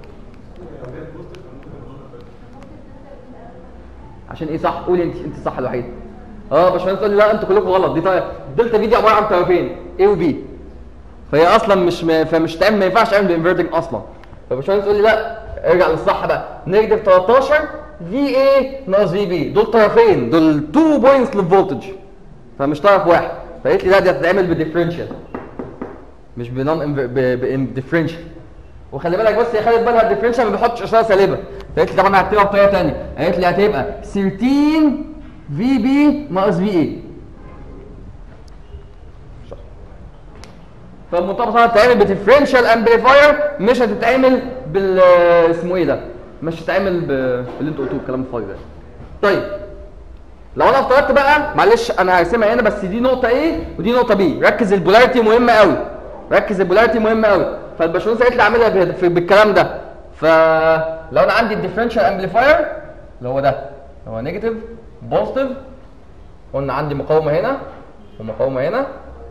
A: عشان ايه صح قولي انت انت الصح الوحيد اه باشمهندس تقول لي لا انتوا كلكم غلط دي طيب دلتا في دي عباره عن طرفين A و B فهي اصلا مش م... فمش تعمل ما ينفعش تعمل بانفرتنج اصلا فباشمهندس تقول لي لا ارجع للصح بقى نيجاتيف 13 في اي ناقص في بي دول طرفين دول 2 بوينتس للفولتج فمش طرف واحد فقالت لي لا دي هتتعمل بديفرنشال مش بنون بديفرنشال وخلي بالك بس هي خدت بالها الديفرنشال ما بيحطش اشاره سالبه قالت لي طب انا هكتبها بطريقه ثانيه قالت لي هتبقى 13 في بي ناقص في اي فالمطابقه هتتعمل بديفرنشال امبليفاير مش هتتعمل بال اسمه ايه ده مش هتتعمل ب... باللي انتوا قلتوه الكلام الفاضي ده طيب لو انا افترضت بقى معلش انا هرسمها هنا بس دي نقطه ايه ودي نقطه بي ركز البولاريتي مهمه قوي ركز البولاريتي مهمه قوي فالباشمهندس قالت لي اعملها ب- في- بالكلام ده فلو انا عندي الديفرنشال امبليفاير اللي هو ده اللي هو نيجاتيف بوزيتيف قلنا عندي مقاومه هنا ومقاومه هنا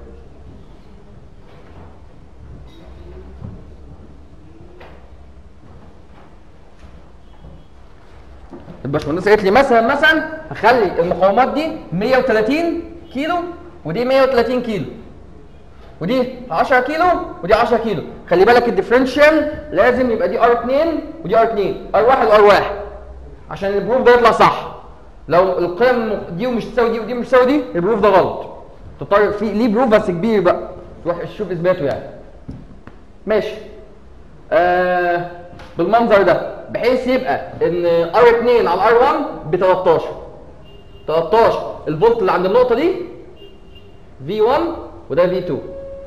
A: الباشمهندس قالت لي مثلا مثلا هخلي المقاومات دي 130 كيلو ودي 130 كيلو ودي 10 كيلو ودي 10 كيلو خلي بالك الديفرنشال لازم يبقى دي ار 2 ودي ار 2 ار 1 وار 1 عشان البروف ده يطلع صح لو القيم دي ومش تساوي دي ودي مش تساوي دي البروف ده غلط تضطر في ليه بروف بس كبير بقى روح شوف اثباته يعني ماشي آه بالمنظر ده بحيث يبقى ان ار 2 على ار 1 ب 13 13 الفولت اللي عند النقطه دي في 1 وده في 2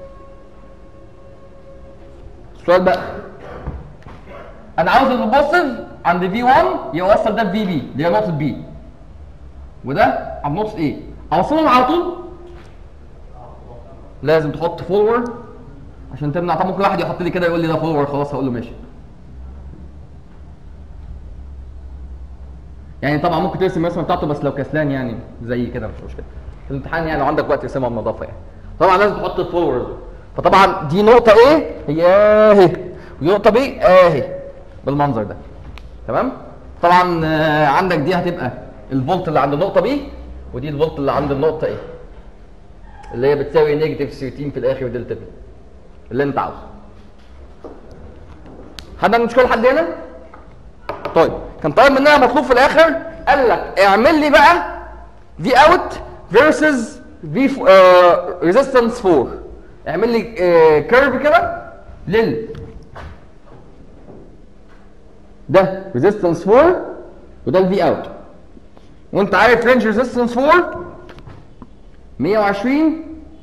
A: السؤال بقى انا عاوز البوزيتيف عند في 1 يوصل ده بفي بي اللي هي نقطه بي وده عند نقطه ايه اوصلهم على طول لازم تحط فورورد عشان تمنع طب ممكن واحد يحط لي كده يقول لي ده فورورد خلاص هقول له ماشي يعني طبعا ممكن ترسم الرسمه بتاعته بس لو كسلان يعني زي كده مش مشكله في الامتحان يعني لو عندك وقت ترسمها بنظافه يعني طبعا لازم تحط الفورورد فطبعا دي نقطه ايه هي اهي ودي نقطه بي اهي بالمنظر ده تمام طبعا آه، عندك دي هتبقى الفولت اللي عند النقطه بي ودي الفولت اللي عند النقطه ايه اللي هي بتساوي نيجاتيف 13 في الاخر دلتا بي اللي انت عاوزه حد عنده مشكله لحد هنا طيب كان طالب مننا مطلوب في الاخر قال لك اعمل لي بقى في اوت فيرسز في ريزيستنس 4 اعمل لي كيرف كده لل ده ريزيستنس 4 وده الفي اوت وانت عارف رينج ريزيستنس 4 120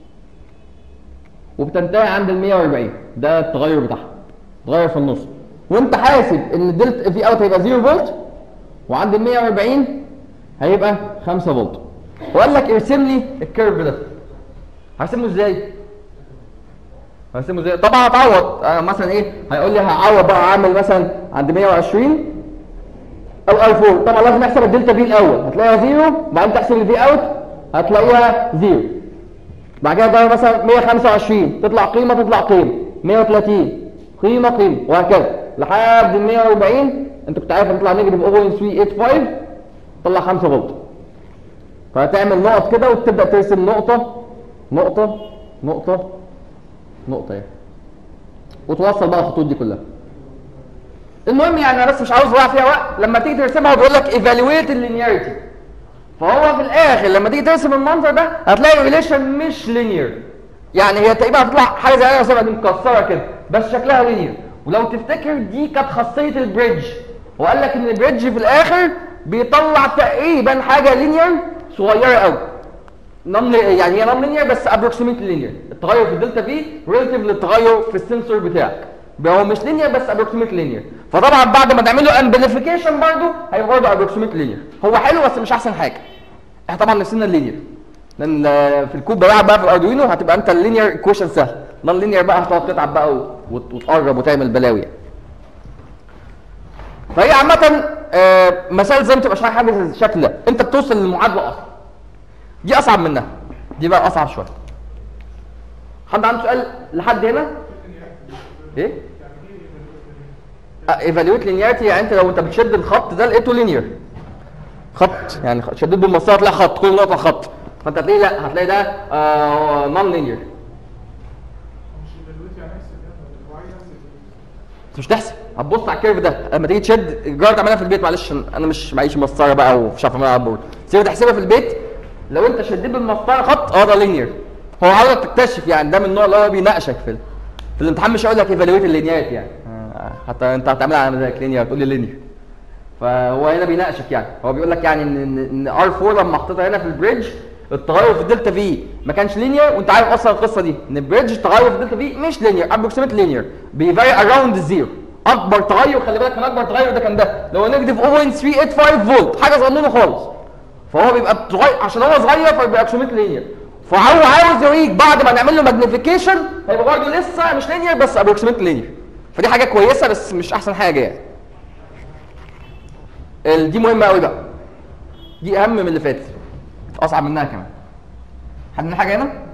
A: وبتنتهي عند ال 140 ده التغير بتاعها تغير في النص وانت حاسب ان الدلتا في اوت هيبقى 0 فولت وعند ال 140 هيبقى 5 فولت وقال لك ارسم لي الكيرف ده هرسمه ازاي هرسمه ازاي طبعا هتعوض آه مثلا ايه هيقول لي هعوض بقى اعمل مثلا عند 120 او ال4 طبعا لازم احسب الدلتا في الاول هتلاقيها زيرو وبعدين تحسب الفي اوت هتلاقيها زيرو بعد كده بقى مثلا 125 تطلع قيمه تطلع قيمه 130 قيمه قيمه وهكذا لحد ال 140 انت كنت عارف هتطلع نيجاتيف 0.385 طلع 5 فولت فهتعمل نقط كده وتبدا ترسم نقطه نقطه نقطه نقطه يعني وتوصل بقى الخطوط دي كلها المهم يعني انا بس مش عاوز اضيع فيها وقت لما تيجي ترسمها بيقول لك ايفالويت اللينياريتي فهو في الاخر لما تيجي ترسم المنظر ده هتلاقي ريليشن مش لينير يعني هي تقريبا هتطلع حاجه زي انا دي مكسره كده بس شكلها لينير ولو تفتكر دي كانت خاصيه البريدج وقال لك ان البريدج في الاخر بيطلع تقريبا حاجه لينير صغيره قوي نون يعني هي نون لينير بس ابروكسيميت لينير التغير في الدلتا في ريليتيف للتغير في السنسور بتاعك هو مش لينير بس ابروكسيميت لينير فطبعا بعد ما تعمل له امبليفيكيشن برضه هيبقى برضه ابروكسيميت لينير هو حلو بس مش احسن حاجه احنا طبعا نسينا اللينير لان في الكود بتاعك بقى في الاردوينو هتبقى انت اللينير ايكويشن سهل نون لينير بقى هتقعد تتعب بقى وت- وتقرب وتعمل بلاوي يعني. فهي عامة آه، مسائل زي ما تبقى شرح حاجة زي الشكل ده انت بتوصل للمعادلة اصلا دي اصعب منها دي بقى اصعب شوية حد عنده سؤال لحد هنا ايه ايفالويت لينياريتي يعني انت لو انت بتشد الخط ده لقيته لينير خط يعني خ- شديت بالمسطره هتلاقي خط كل نقطه خط فانت هتلاقي لا هتلاقي ده آه نون لينير
B: مش ايفالويت يعني احسب يعني هو عايز يحسب
A: انت مش تحسب هتبص على الكيرف ده لما تيجي تشد جرب تعملها في البيت معلش انا مش معيش مسطره بقى ومش عارف اعملها على البورد سيبها تحسبها في البيت لو انت شديت بالمسطره خط اه ده لينير هو عاوزك تكتشف يعني ده من النوع اللي هو بيناقشك في ال... في الامتحان مش هيقول لك ايفالويت اللينياريتي يعني آه، حتى انت هتعملها على مزاجك لينير تقول لي لينير فهو هنا بيناقشك يعني هو بيقول لك يعني ان ان ان ار 4 لما حطيتها هنا في البريدج التغير في الدلتا في ما كانش لينير وانت عارف اصلا القصه دي ان البريدج التغير في الدلتا في مش لينير ابروكسيميت لينير بيفاري اراوند الزيرو اكبر تغير خلي بالك كان اكبر تغير ده كان ده لو نيجاتيف 0.385 فولت حاجه صغنونه خالص فهو بيبقى صغير عشان هو صغير فبيبقى ابروكسيميت لينير فهو عاوز يوريك بعد ما نعمل له ماجنيفيكيشن هيبقى برضه لسه مش لينير بس ابروكسيميت لينير فدي حاجه كويسه بس مش احسن حاجه يعني ال- دي مهمه قوي بقى دي اهم من اللي فاتت اصعب منها كمان حد من حاجه هنا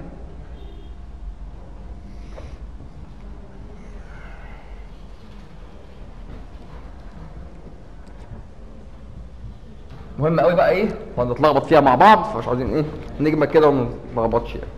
A: مهم قوي بقى ايه وهنتلخبط فيها مع بعض فمش عاوزين ايه نجمد كده وما نتلخبطش يعني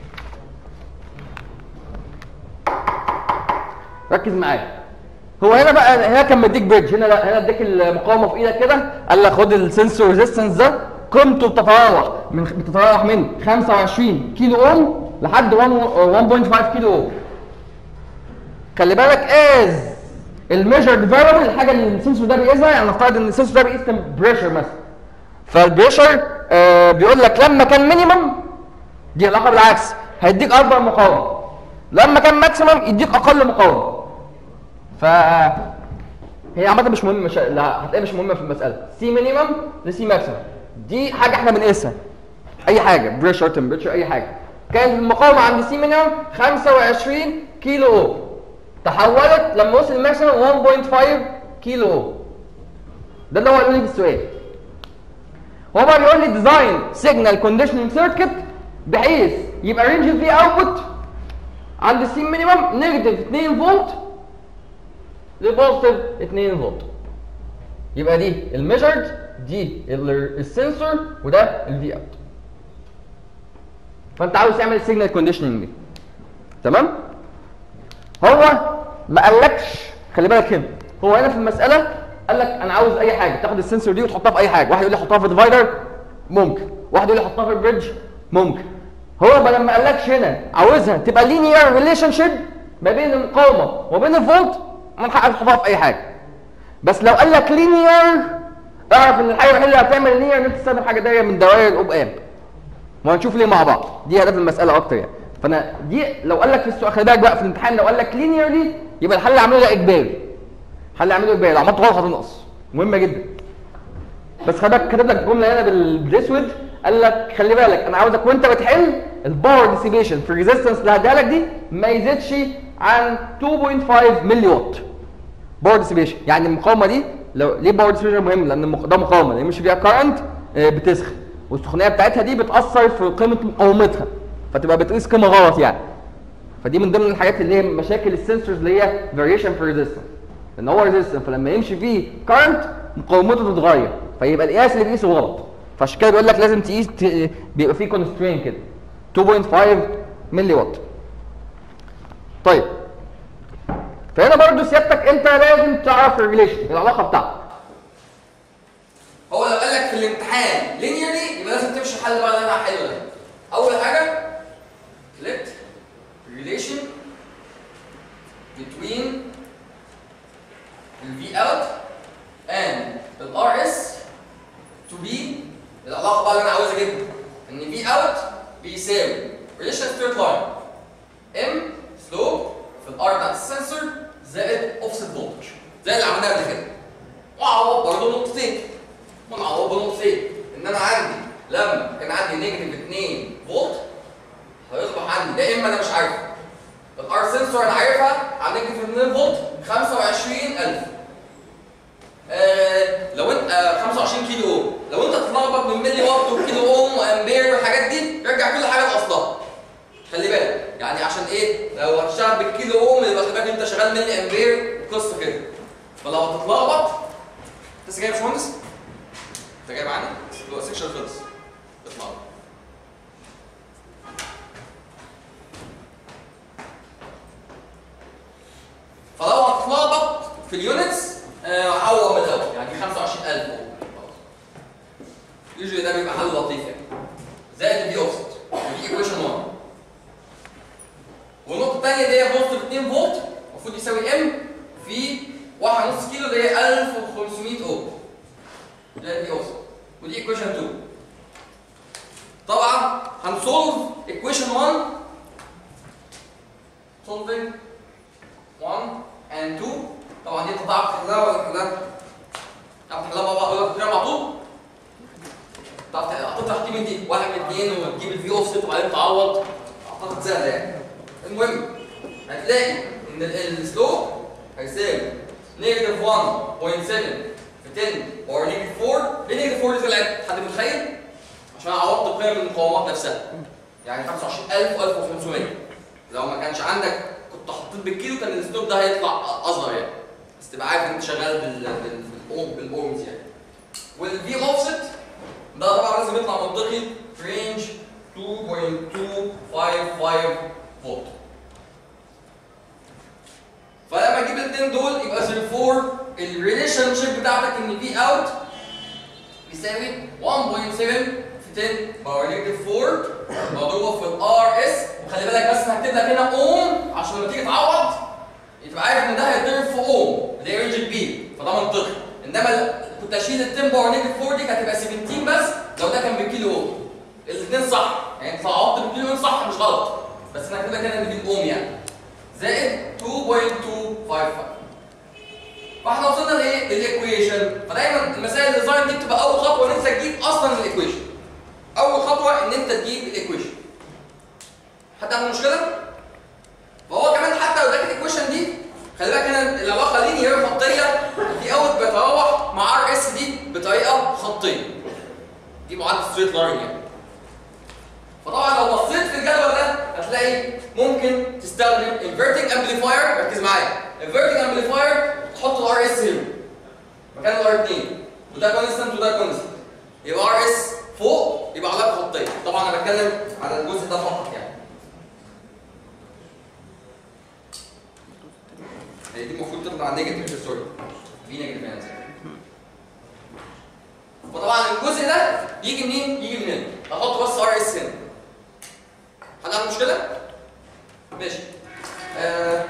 A: ركز معايا هو هنا بقى هنا كان مديك بريدج هنا لا هنا اديك المقاومه في ايدك كده قال لك خد السنسور ريزيستنس ده قيمته بتتراوح من بتتراوح من 25 كيلو اوم لحد 1 1.5 كيلو اوم خلي بالك از الميجرد فاريبل الحاجه اللي السنسور ده بيقيسها يعني نفترض ان السنسور ده بيقيس بريشر مثلا فالبريشر آه بيقول لك لما كان مينيمم دي علاقه بالعكس هيديك اكبر مقاومه لما كان ماكسيمم يديك اقل مقاومه ف هي عامه مش مهمه مش... لا هتلاقيها مش مهمه في المساله سي مينيمم لسي ماكسيمم دي حاجه احنا بنقيسها اي حاجه بريشر تمبريتشر اي حاجه كانت المقاومه عند سي مينيمم 25 كيلو اوم تحولت لما وصل الماكسيمم 1.5 كيلو اوم ده اللي هو قال لي في السؤال هو بقى بيقول لي ديزاين سيجنال كونديشننج سيركت بحيث يبقى رينج الفي اوتبوت عند السي مينيمم نيجاتيف 2 فولت لبوزيتيف 2 فولت يبقى دي الميجرد دي ال- السنسور وده الفي اوت فانت عاوز تعمل سيجنال كونديشننج دي تمام هو ما قالكش خلي بالك هنا هو هنا في المساله قال لك انا عاوز اي حاجه تاخد السنسور دي وتحطها في اي حاجه واحد يقول لي حطها في ديفايدر ممكن واحد يقول لي حطها في البريدج ممكن هو ما لما قالكش هنا عاوزها تبقى لينير ريليشن شيب ما بين المقاومه وبين الفولت من حقك تحطها في اي حاجه بس لو قال لك لينير اعرف ان الحاجه الوحيده اللي هتعمل لينير ان انت تستخدم حاجه دايره من دوائر الاوب امب وهنشوف ليه مع بعض دي هدف المساله اكتر يعني فانا دي لو قال لك في السؤال خلي بالك بقى في الامتحان لو قال لك لينيرلي يبقى الحل اللي عامله ده اجباري الحل اللي عامله اجباري لو عملت غلط هتنقص مهمه جدا بس خلي بالك كاتب لك جمله هنا بال- بالاسود قال لك خلي بالك انا عاوزك وانت بتحل الباور ديسيبيشن في الريزيستنس اللي هديها لك دي ما يزيدش عن 2.5 ملي وات باور ديسيبيشن يعني المقاومه دي لو ليه باور ديسيبيشن مهم لان المق- ده مقاومه لان مش فيها كارنت بتسخن والسخونيه بتاعتها دي بتاثر في قيمه مقاومتها فتبقى بتقيس قيمه غلط يعني فدي من ضمن الحاجات اللي هي مشاكل السنسورز اللي هي فاريشن في ريزيستنس لان هو ريزيستنس فلما يمشي فيه كارنت مقاومته تتغير فيبقى القياس اللي بيقيسه غلط فعشان كده بيقول لك لازم تقيس ت- بيبقى فيه كونسترين كده 2.5 ملي وات طيب فهنا برضو سيادتك انت لازم تعرف الريليشن العلاقه بتاعتك
C: هو لو قال لك في الامتحان لينيرلي يبقى لازم تمشي الحل بقى اللي انا هحله ده اول حاجه let relation between ال V out and ال RS to be العلاقه بقى اللي انا عاوز اجيبها ان V out بيساوي relation straight line M slope في ال R بتاعت السنسور زائد offset voltage زي اللي عملناه قبل كده واعوض برضه نقطتين ونعوض بنقطتين ان انا عندي لما كان عندي نيجاتيف 2 فولت هيصبح عندي يا اما انا مش عارفها الار سنسور انا عارفها عن نيجاتيف 2 فولت 25000 آه لو انت آه 25 كيلو اوم لو انت تتلخبط من ملي وات وكيلو اوم وامبير والحاجات دي رجع كل حاجه لاصلها خلي بالك يعني عشان ايه لو هتشتغل بالكيلو اوم يبقى خلي بالك انت شغال ملي امبير قصه كده فلو هتتلخبط انت لسه جاي يا باشمهندس انت جاي معانا هو سيكشن خلص اطلع فلو هتتلخبط في اليونتس آه، عوض من الاول يعني 25000 يوجوالي ده بيبقى حل لطيف يعني زائد الدي اوفست ودي ايكويشن 1 والنقطه الثانيه اللي هي فولت 2 فولت المفروض يساوي ام في 1.5 كيلو اللي هي 1500 اوم ده دي اوفست ودي ايكويشن 2 طبعا هنسولف ايكويشن 1 solving 1 and 2 طبعا دي انت تعرف تحلها ولا تحلها؟ تعرف تحلها مع بعض ولا تحلها مع طول؟ تعرف هتطرح دي من دي واحد من اثنين وتجيب الفي اوفست وبعدين تعوض اعتقد سهله يعني المهم هتلاقي ان ال- السلوب هيساوي نيجاتيف 1.7 في 10 باور نيجاتيف 4 ليه نيجاتيف 4 دي طلعت حد متخيل؟ عشان عوضت قيم المقاومات نفسها يعني 25000 و1500 لو ما كانش عندك كنت حطيت بالكيلو كان السلوب ده هيطلع اصغر يعني بس تبقى عارف ان انت شغال بال بال بالاوم بالاومز يعني والفي اوفست ده طبعا لازم يطلع منطقي في رينج 2.255 فولت فلما اجيب الاثنين دول يبقى 04 الريليشن شيب بتاعتك ان في اوت بيساوي 1.7 في 10 باور نيجاتيف 4 مضروبه في الار اس وخلي بالك بس انا هكتب لك هنا اوم عشان لما تيجي تعوض تبقى عارف ان ده هيتضرب في اوم اللي هي رينج كبير فده منطقي انما ال- كنت اشيل ال 10 باور نيجاتيف 4 دي كانت هتبقى 17 بس لو ده كان بالكيلو اوم الاثنين صح يعني انت عوضت بالكيلو اوم صح مش غلط بس انا هكتب لك هنا ان دي اوم يعني زائد 2.255 فاحنا وصلنا لايه؟ للايكويشن فدايما المسائل الديزاين دي بتبقى اول خطوه ان انت تجيب اصلا الايكويشن اول خطوه ان انت تجيب الايكويشن حد عنده مشكله؟ فهو كمان حتى لو اداك الايكويشن دي خلي بالك هنا العلاقه لينير خطيه دي اوت بتتراوح مع ار اس دي بطريقه خطيه دي معادله ستريت لاين يعني فطبعا لو بصيت في الجدول ده هتلاقي ممكن تستخدم inverting amplifier ركز معايا inverting amplifier تحط الار اس هنا مكان الار 2 وده كونستنت وده كونستنت يبقى ار اس فوق يبقى علاقه خطيه طبعا انا بتكلم على الجزء ده فقط يعني هي دي المفروض تطلع نيجاتيف سوري في نيجاتيف هنا زي فطبعا الجزء ده يجي منين؟ يجي من هنا احط بس ار اس هنا حد عنده مشكله؟ ماشي آه.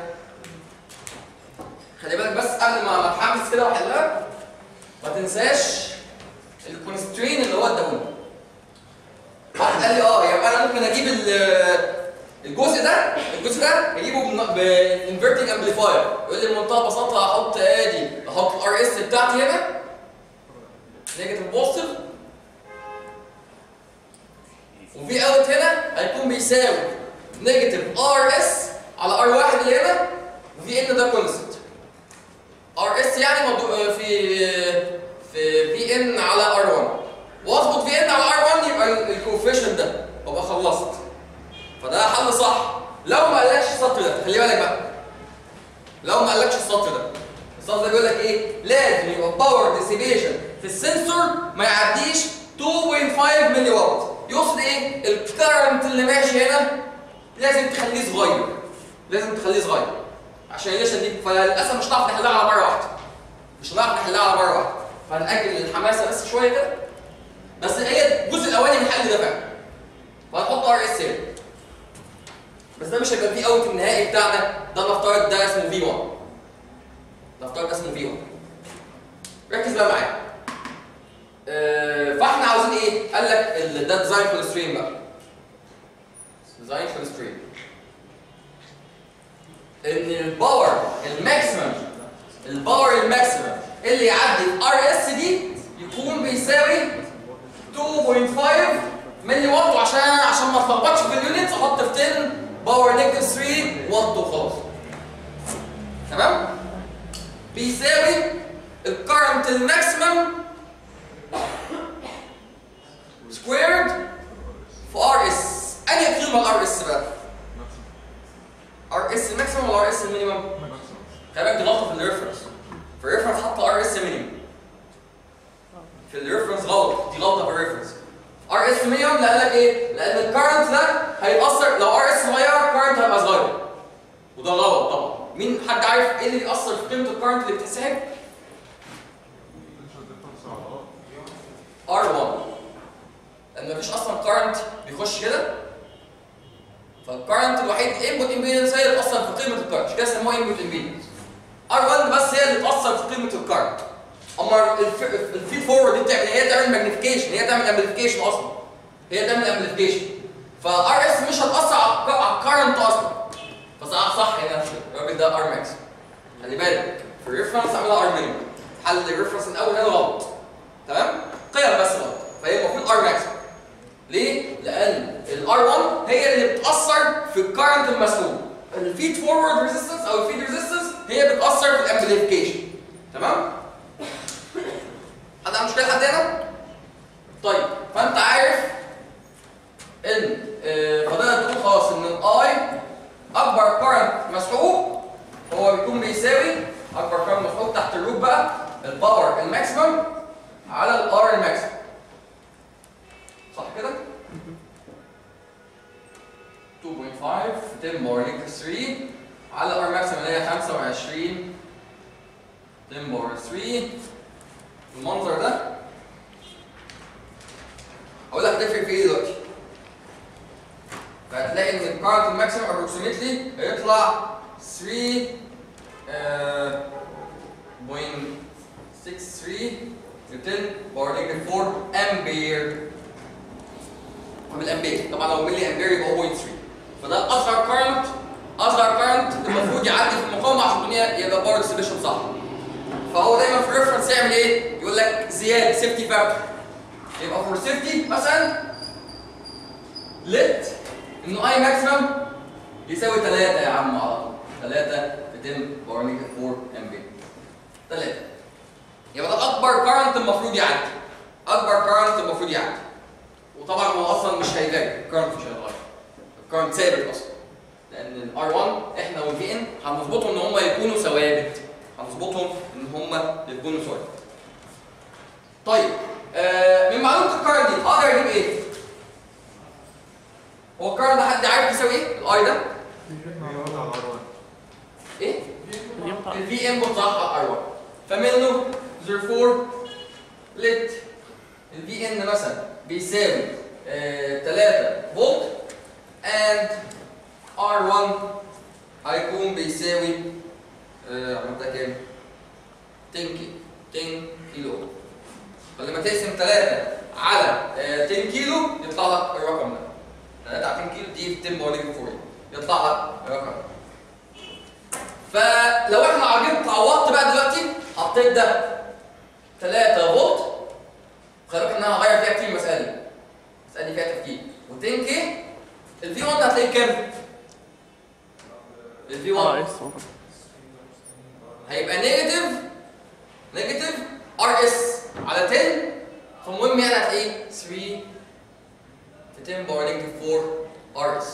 C: خلي بالك بس قبل ما ما اتحمس كده واحلها ما تنساش الكونسترين اللي هو اداهولي واحد قال لي اه يبقى انا ممكن اجيب ال- الجزء ده الجزء ده اجيبه بانفرتنج امبليفاير يقول لي بمنتهى البساطه هحط ادي احط الار اس بتاعتي هنا نيجاتيف بوزيتيف وفي اوت هنا هيكون بيساوي نيجاتيف ار اس على ار واحد اللي هنا وفي ان ده كونستنت ار اس يعني مضروب في في في ان على ار 1 واظبط في ان على ار 1 يبقى الكوفيشن ده وابقى خلصت فده حل صح لو ما قالكش السطر ده خلي بالك بقى لو ما قالكش السطر ده السطر ده بيقول لك ايه لازم يبقى باور ديسيبيشن في السنسور ما يعديش 2.5 ملي واط يقصد ايه الكرنت اللي ماشي هنا لازم تخليه صغير لازم تخليه صغير عشان الليشن دي فللاسف مش هنعرف نحلها على مره واحده مش هنعرف نحلها على مره واحده فهنأجل الحماسه بس شويه كده بس هي الجزء الاولاني من الحل ده فعلا فهنحط ار اس هنا بس ده مش هيبقى فيه اوت النهائي بتاعنا ده نفترض ده اسمه في 1 نفترض ده اسمه في 1 ركز بقى معايا آه، فاحنا عاوزين ايه؟ قال لك ال- ده ديزاين كونسترين بقى ديزاين كونسترين ان الباور الماكسيمم الباور الماكسيمم اللي يعدي ار اس دي يكون بيساوي 2.5 ملي واط وعشان عشان ما اتلخبطش في اليونتس احط في 10 باور نيجاتيف 3 واط وخلاص تمام بيساوي الكرنت الماكسيمم سكويرد في ار اس انهي قيمه الار اس بقى ار اس الماكسيمم ولا ار اس المينيمم خلي بالك دي غلطه في الريفرنس في الريفرنس حط ار اس مينيمم في الريفرنس غلط دي غلطه في الريفرنس ار اس مينيمم اللي قال لك ايه لان الكرنت ده هيأثر لو ار اس صغير الكرنت هيبقى صغير وده غلط طبعا مين حد عارف ايه اللي بيأثر في قيمه الكرنت اللي بتتسحب R1 لان مفيش اصلا كارنت بيخش كده فالكارنت الوحيد انبوت امبيدنس هي اللي بتاثر في قيمه الكارنت مش كده سموها انبوت امبيدنس R1 بس هي اللي بتاثر في قيمه الكارنت اما الف- الفيد فورورد دي بتعمل هي تعمل ماجنيفيكيشن هي تعمل امبليفيكيشن اصلا هي تعمل امبليفيكيشن فار اس مش هتاثر على الك- على الكارنت اصلا فصح صح هنا الراجل ده ار ماكس خلي بالك في الريفرنس عاملها ار مينيمم حل الريفرنس الاول هنا غلط تمام قيم بس غلط فهي المفروض ار ماكس ليه؟ لان الار 1 هي اللي بتاثر في الكارنت المسؤول الفيد فورورد ريزيستنس او الفيد ريزيستنس هي بتاثر في الامبليفيكيشن تمام؟ حد عنده مشكله لحد هنا؟ طيب فانت عارف ان آه، فضلت تقول خلاص ان الاي اكبر كارنت مسحوب هو بيكون بيساوي اكبر كارنت مسحوب تحت الروت بقى الباور الماكسيمم على الار الماكسيمم صح كده 2.5 في 10 باور نيجاتيف 3 على ار ماكسيمم اللي هي 25 10 باور 3 المنظر ده اقول لك هتفرق في ايه دلوقتي فهتلاقي ان الكارت الماكسيمم ابروكسيمتلي هيطلع 3 آه، بوينت 63 ل 10 باور نيجاتيف 4 امبير بالامبير طبعا لو ملي امبير يبقى 0.3 فده اصغر كارنت اصغر كارنت المفروض يعدي في المقاومه عشان الدنيا يبقى باور ديستريبيوشن صح فهو دايما في الريفرنس يعمل ايه؟ يقول لك زياده سيفتي فاكتور يبقى فور سيفتي مثلا لت انه اي ماكسيمم يساوي 3 يا عم على طول 3 في 10 باور نيجاتيف 4 امبير 3 يبقى ده اكبر كارنت المفروض يعدي اكبر كارنت المفروض يعدي وطبعا هو اصلا مش هيفارق الكارنت مش هيتغير الكارنت ثابت اصلا لان الار 1 احنا والفي ان هنظبطهم ان هم يكونوا ثوابت هنظبطهم ان هم يكونوا ثوابت طيب آه من معلومه الكارنت دي اقدر اجيب ايه؟ هو الكارنت ده حد عارف يساوي ايه؟ الاي ده؟ ايه؟ الفي انبوت صح على ار 1 فمنه 04 لت الفي ان مثلا بيساوي آه 3 فولت and R1 هيكون بيساوي آه عملتها كام؟ 10 كيلو 10 كيلو فلما تقسم 3 على آه 10 كيلو يطلع لك الرقم ده 3 على 10 كيلو دي في 10 باور نيجاتيف 40 يطلع لك الرقم ده فلو احنا عجبت عوضت بقى دلوقتي حطيت ده 3 فولت خلي بالك ان انا هغير فيها كتير المساله دي المساله دي فيها تفكير و10 كي على 10 فالمهم يعني هتلاقيه 3 في 10 باور نيجاتيف 4 ار اس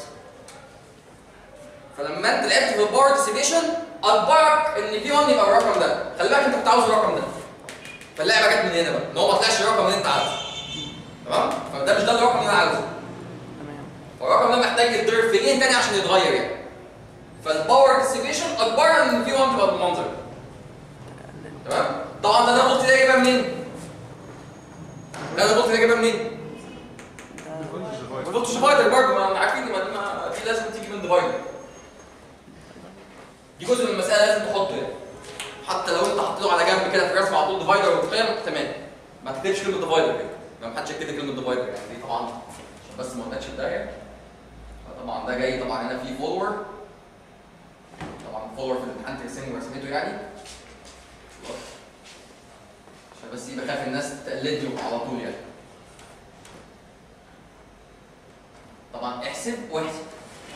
C: فلما انت لعبت في الباور ديسيبيشن اجبرك ان في 1 يبقى الرقم ده خلي بالك انت كنت عاوز الرقم ده فاللعبه جت من هنا بقى ان هو ما طلعش الرقم اللي انت عاوزه تمام فده مش ده الرقم اللي انا عاوزه
A: تمام
C: فالرقم ده محتاج يتضرب في جين تاني عشان يتغير يعني فالباور ديسيبيشن اجبرنا ان في 1 تبقى بالمنظر ده. تمام طبعا ده انا قلت ده جايبها منين؟ ده انا قلت ده جايبها منين؟ قلت ديفايدر برضه ما عارفين ما دي ما دي لازم تيجي من ديفايدر دي جزء من المساله لازم تحطه يعني حتى لو انت حطيته على جنب كده في الرسم على طول ديفايدر والقيم تمام ما تكتبش كلمه ديفايدر كده ما حدش يكتب كلمه ديفايدر يعني دي طبعا عشان بس ما قلتش ده يعني طبعا ده جاي طبعا هنا في فولور طبعا فولور في الامتحان ترسمه رسمته يعني عشان بس يبقى خايف الناس تقلدني على طول يعني طبعا احسب واحسب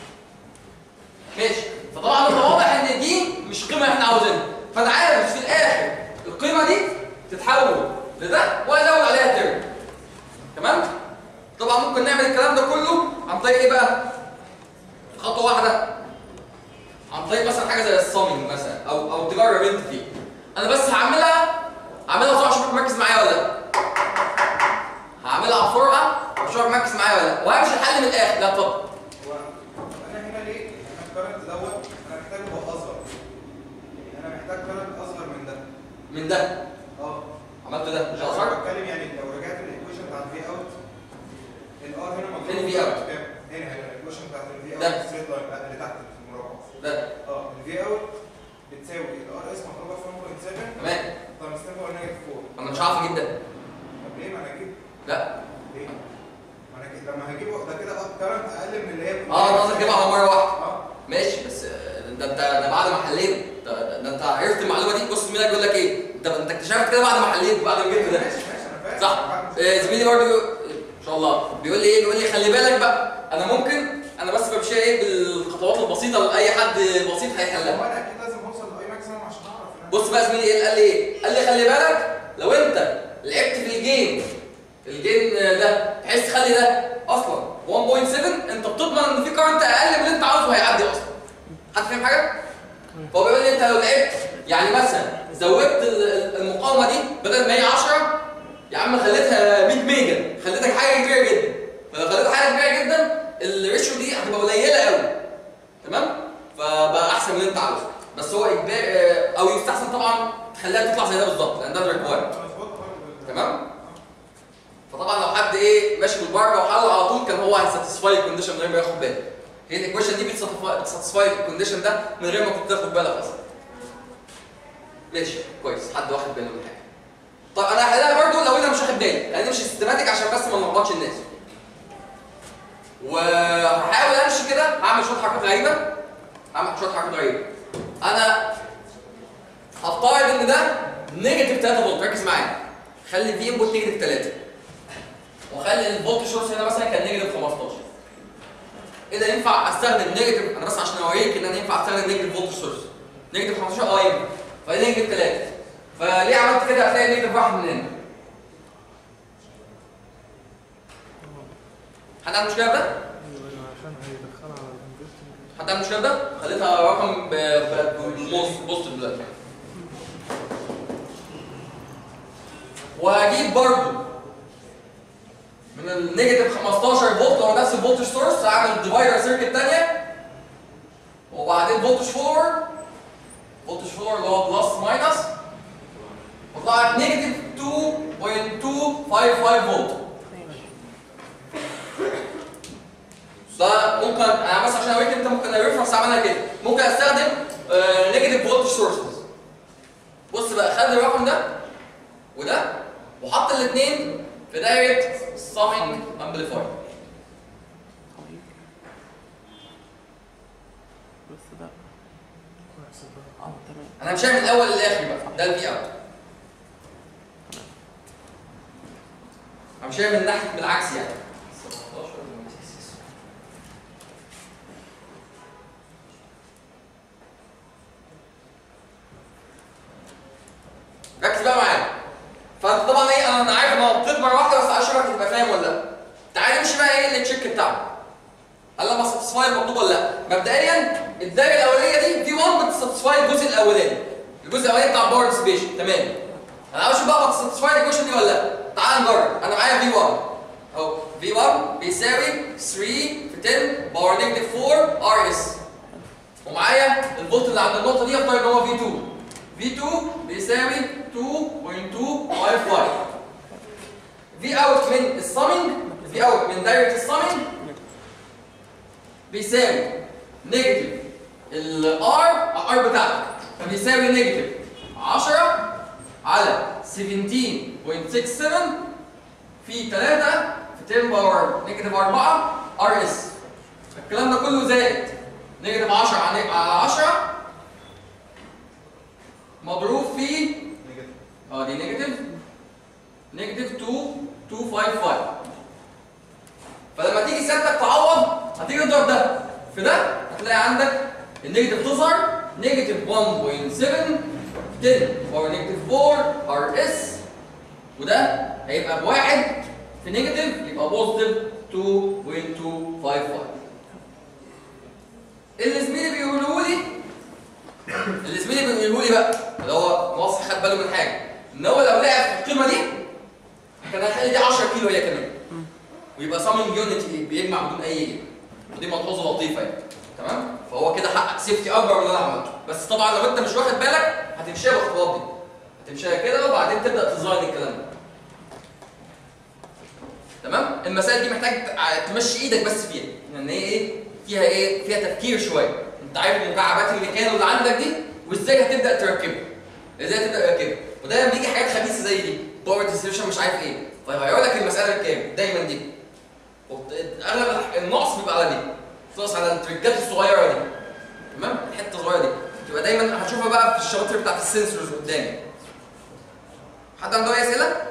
C: ماشي فطبعا انت واضح ان دي مش قيمه احنا عاوزينها فانا عارف في الاخر القيمه دي تتحول لده وازود عليها ترم تمام طبعا ممكن نعمل الكلام ده كله عن طريق ايه بقى خطوه واحده عن طريق مثلا حاجه زي الصامنج مثلا او او تجرب انت فيه انا بس هعملها هعملها بسرعه اشوفك مركز معايا ولا لا هعملها بسرعه واشوفك مركز معايا ولا لا وهمشي الحل من الاخر لا اتفضل
D: هو انا هنا ليه؟ انا الكرنت دوت انا محتاجه يبقى اصغر يعني انا محتاج كرنت اصغر من ده
C: من ده
D: اه
C: عملت ده مش
D: انا
C: اصغر
D: بتكلم يعني لو رجعت للايكويشن بتاعت الفي اوت الار هنا مضروب
C: فين ال V
D: في
C: out؟
D: كام؟ هنا هنا الايكويشن بتاعت الفي
C: ده.
D: اوت ستريت لاين لا اللي تحت في المربع
C: ده
D: اه الفي اوت بتساوي الار اس مضروبه في 1.7
C: تمام
D: تايمز 10 باور نيجاتيف 4
C: انا مش عارف اجيب ده
D: طب ليه ما انا اجيب
C: لا
D: ليه؟ ما انا كده لما هجيبه ده كده كرنت اقل من اللي هي
C: اه انا قصدي اجيبها على مره واحده
D: اه
C: ماشي بس آه، ده انت ده بعد ما حليت ده, ده انت عرفت المعلومه دي بص زميلك بيقول لك ايه انت انت اكتشفت كده بعد ما حليت بعد ما جبت ده
D: ماشي ماشي انا فاهم
C: صح آه، زميلي برضه ان شاء الله بيقول لي ايه بيقول لي خلي بالك بقى انا ممكن انا بس بمشي ايه بالخطوات البسيطه لاي حد بسيط هيحلها
D: هو انا اكيد لازم اوصل لاي ماكسيمم عشان اعرف ان أنا-
C: بص بقى زميلي ايه قال لي ايه قال لي خلي بالك لو انت لعبت في الجيم الجيم ده تحس خلي ده اصلا 1.7 انت بتضمن ان في كارنت اقل من اللي انت عاوزه هيعدي اصلا حد فاهم حاجه فهو بيقول لي انت لو لعبت يعني مثلا زودت ال- ال- المقاومه دي بدل ما هي 10 يا عم خليتها 100 ميجا خليتك حاجه كبيره جدا فلو خليتها حاجه كبيره جدا الريشيو دي هتبقى قليله قوي تمام فبقى احسن من اللي انت عاوزه بس هو اجباري آه، او يستحسن طبعا تخليها تطلع زي ده بالظبط لان ده الريكوايرمنت
D: مظبوط برضه.
C: تمام؟ فطبعا لو حد ايه ماشي بالبركه وحل على طول كان هو هيساتسفاي الكونديشن من غير ما ياخد باله هي الايكويشن دي بتساتسفاي الكونديشن ده من غير ما كنت تاخد بالك اصلا ماشي كويس حد واخد باله من حاجه طب انا هحلها برضو لو انا مش واخد بالي يعني مش سيستماتيك عشان بس ما نلخبطش الناس وهحاول امشي كده هعمل شويه حركات غريبه هعمل شويه حركات غريبه انا هفترض ان ده نيجاتيف 3 فولت ركز معايا خلي في انبوت نيجاتيف 3 وخلي الفولت سورس هنا مثلا كان نيجاتيف 15 ايه ده ينفع استخدم نيجاتيف انا بس عشان اوريك ان انا ينفع استخدم نيجاتيف فولت سورس نيجاتيف 15 اه ينفع فدي نيجاتيف 3 فليه عملت كده هتلاقي نيجاتيف واحد من هنا حد عنده مشكله في ده؟
B: عشان هيدخلها على الانفستنج
C: حد عنده مشكله في ده؟ خليتها رقم بوست بوست دلوقتي وهجيب برضو من النيجاتيف 15 فولت هو نفس الفولتج سورس اعمل ديفايدر سيركت ثانيه وبعدين فولتج فولور فولتج فولور اللي هو بلس ماينس وطلع لك نيجاتيف 2.255 فولت ده ممكن انا بس عشان اوريك انت ممكن الريفرنس اعملها كده ممكن استخدم نيجاتيف فولتج سورسز بص بقى خد الرقم ده وده وحط الاثنين في دايره سامينج امبليفاير
A: بس ده اه تمام
C: انا مش هعمل من الاول للاخر بقى ده البي اوت انا مش هعمل من ناحيه بالعكس يعني 17 ركز بقى معايا فطبعا ايه انا تشيك بتاعه هل انا بساتسفاي المطلوب ولا لا مبدئيا الدايره الاولانيه دي في 1 بتساتسفاي الجزء الاولاني الجزء الاولاني بتاع الباور ديسبيشن تمام انا عاوز اشوف بقى بتساتسفاي الايكويشن دي ولا لا تعال نجرب انا معايا في 1 اهو في 1 بيساوي 3 في 10 باور نيجاتيف 4 ار اس ومعايا الفولت اللي عند النقطه دي افترض ان هو في 2 في 2 بيساوي 2.255 في اوت من السامنج في اوت من دايره السامنج بيساوي نيجاتيف الار الار بتاعتك فبيساوي نيجاتيف 10 على 17.67 في 3 في 10 باور نيجاتيف 4 ار اس الكلام ده كله زائد نيجاتيف 10 على على 10 مضروب في
D: نيجاتيف
C: اه دي نيجاتيف نيجاتيف 2 255 فلما تيجي سيادتك تعوض هتيجي تضرب ده في ده هتلاقي عندك النيجاتيف تظهر نيجاتيف 1.7 10 باور نيجاتيف 4 ار اس وده هيبقى بواحد في نيجاتيف يبقى بوزيتيف 2.255 اللي زميلي بيقوله لي اللي زميلي بيقوله لي بقى اللي هو موصي خد باله من حاجه ان هو لو لعب في القيمه دي كان هتلاقي دي 10 كيلو هي كمان ويبقى سامنج يونت بيجمع بدون اي ايه ودي ملحوظه لطيفه يعني تمام فهو كده حقق سيفتي اكبر من اللي انا عملته بس طبعا لو انت مش واخد بالك هتمشيها بالخطوات دي هتمشيها كده وبعدين تبدا تزاين الكلام ده تمام المسائل دي محتاج ت- تمشي ايدك بس فيها لان هي ايه فيها ايه فيها تفكير شويه انت عارف المكعبات اللي كانوا اللي عندك دي وازاي هتبدا تركبها ازاي تبدا تركبها ودايما بيجي حاجات خبيثه زي دي باور ديستريبيوشن مش عارف ايه فيغير لك المساله بكام دايما دي وت- اغلب الح- النقص بيبقى على دي تنقص على التريكات الصغيره دي تمام الحته الصغيره دي تبقى دايما هتشوفها بقى في الشواطر بتاعت السنسورز قدامي حد عنده اي اسئله؟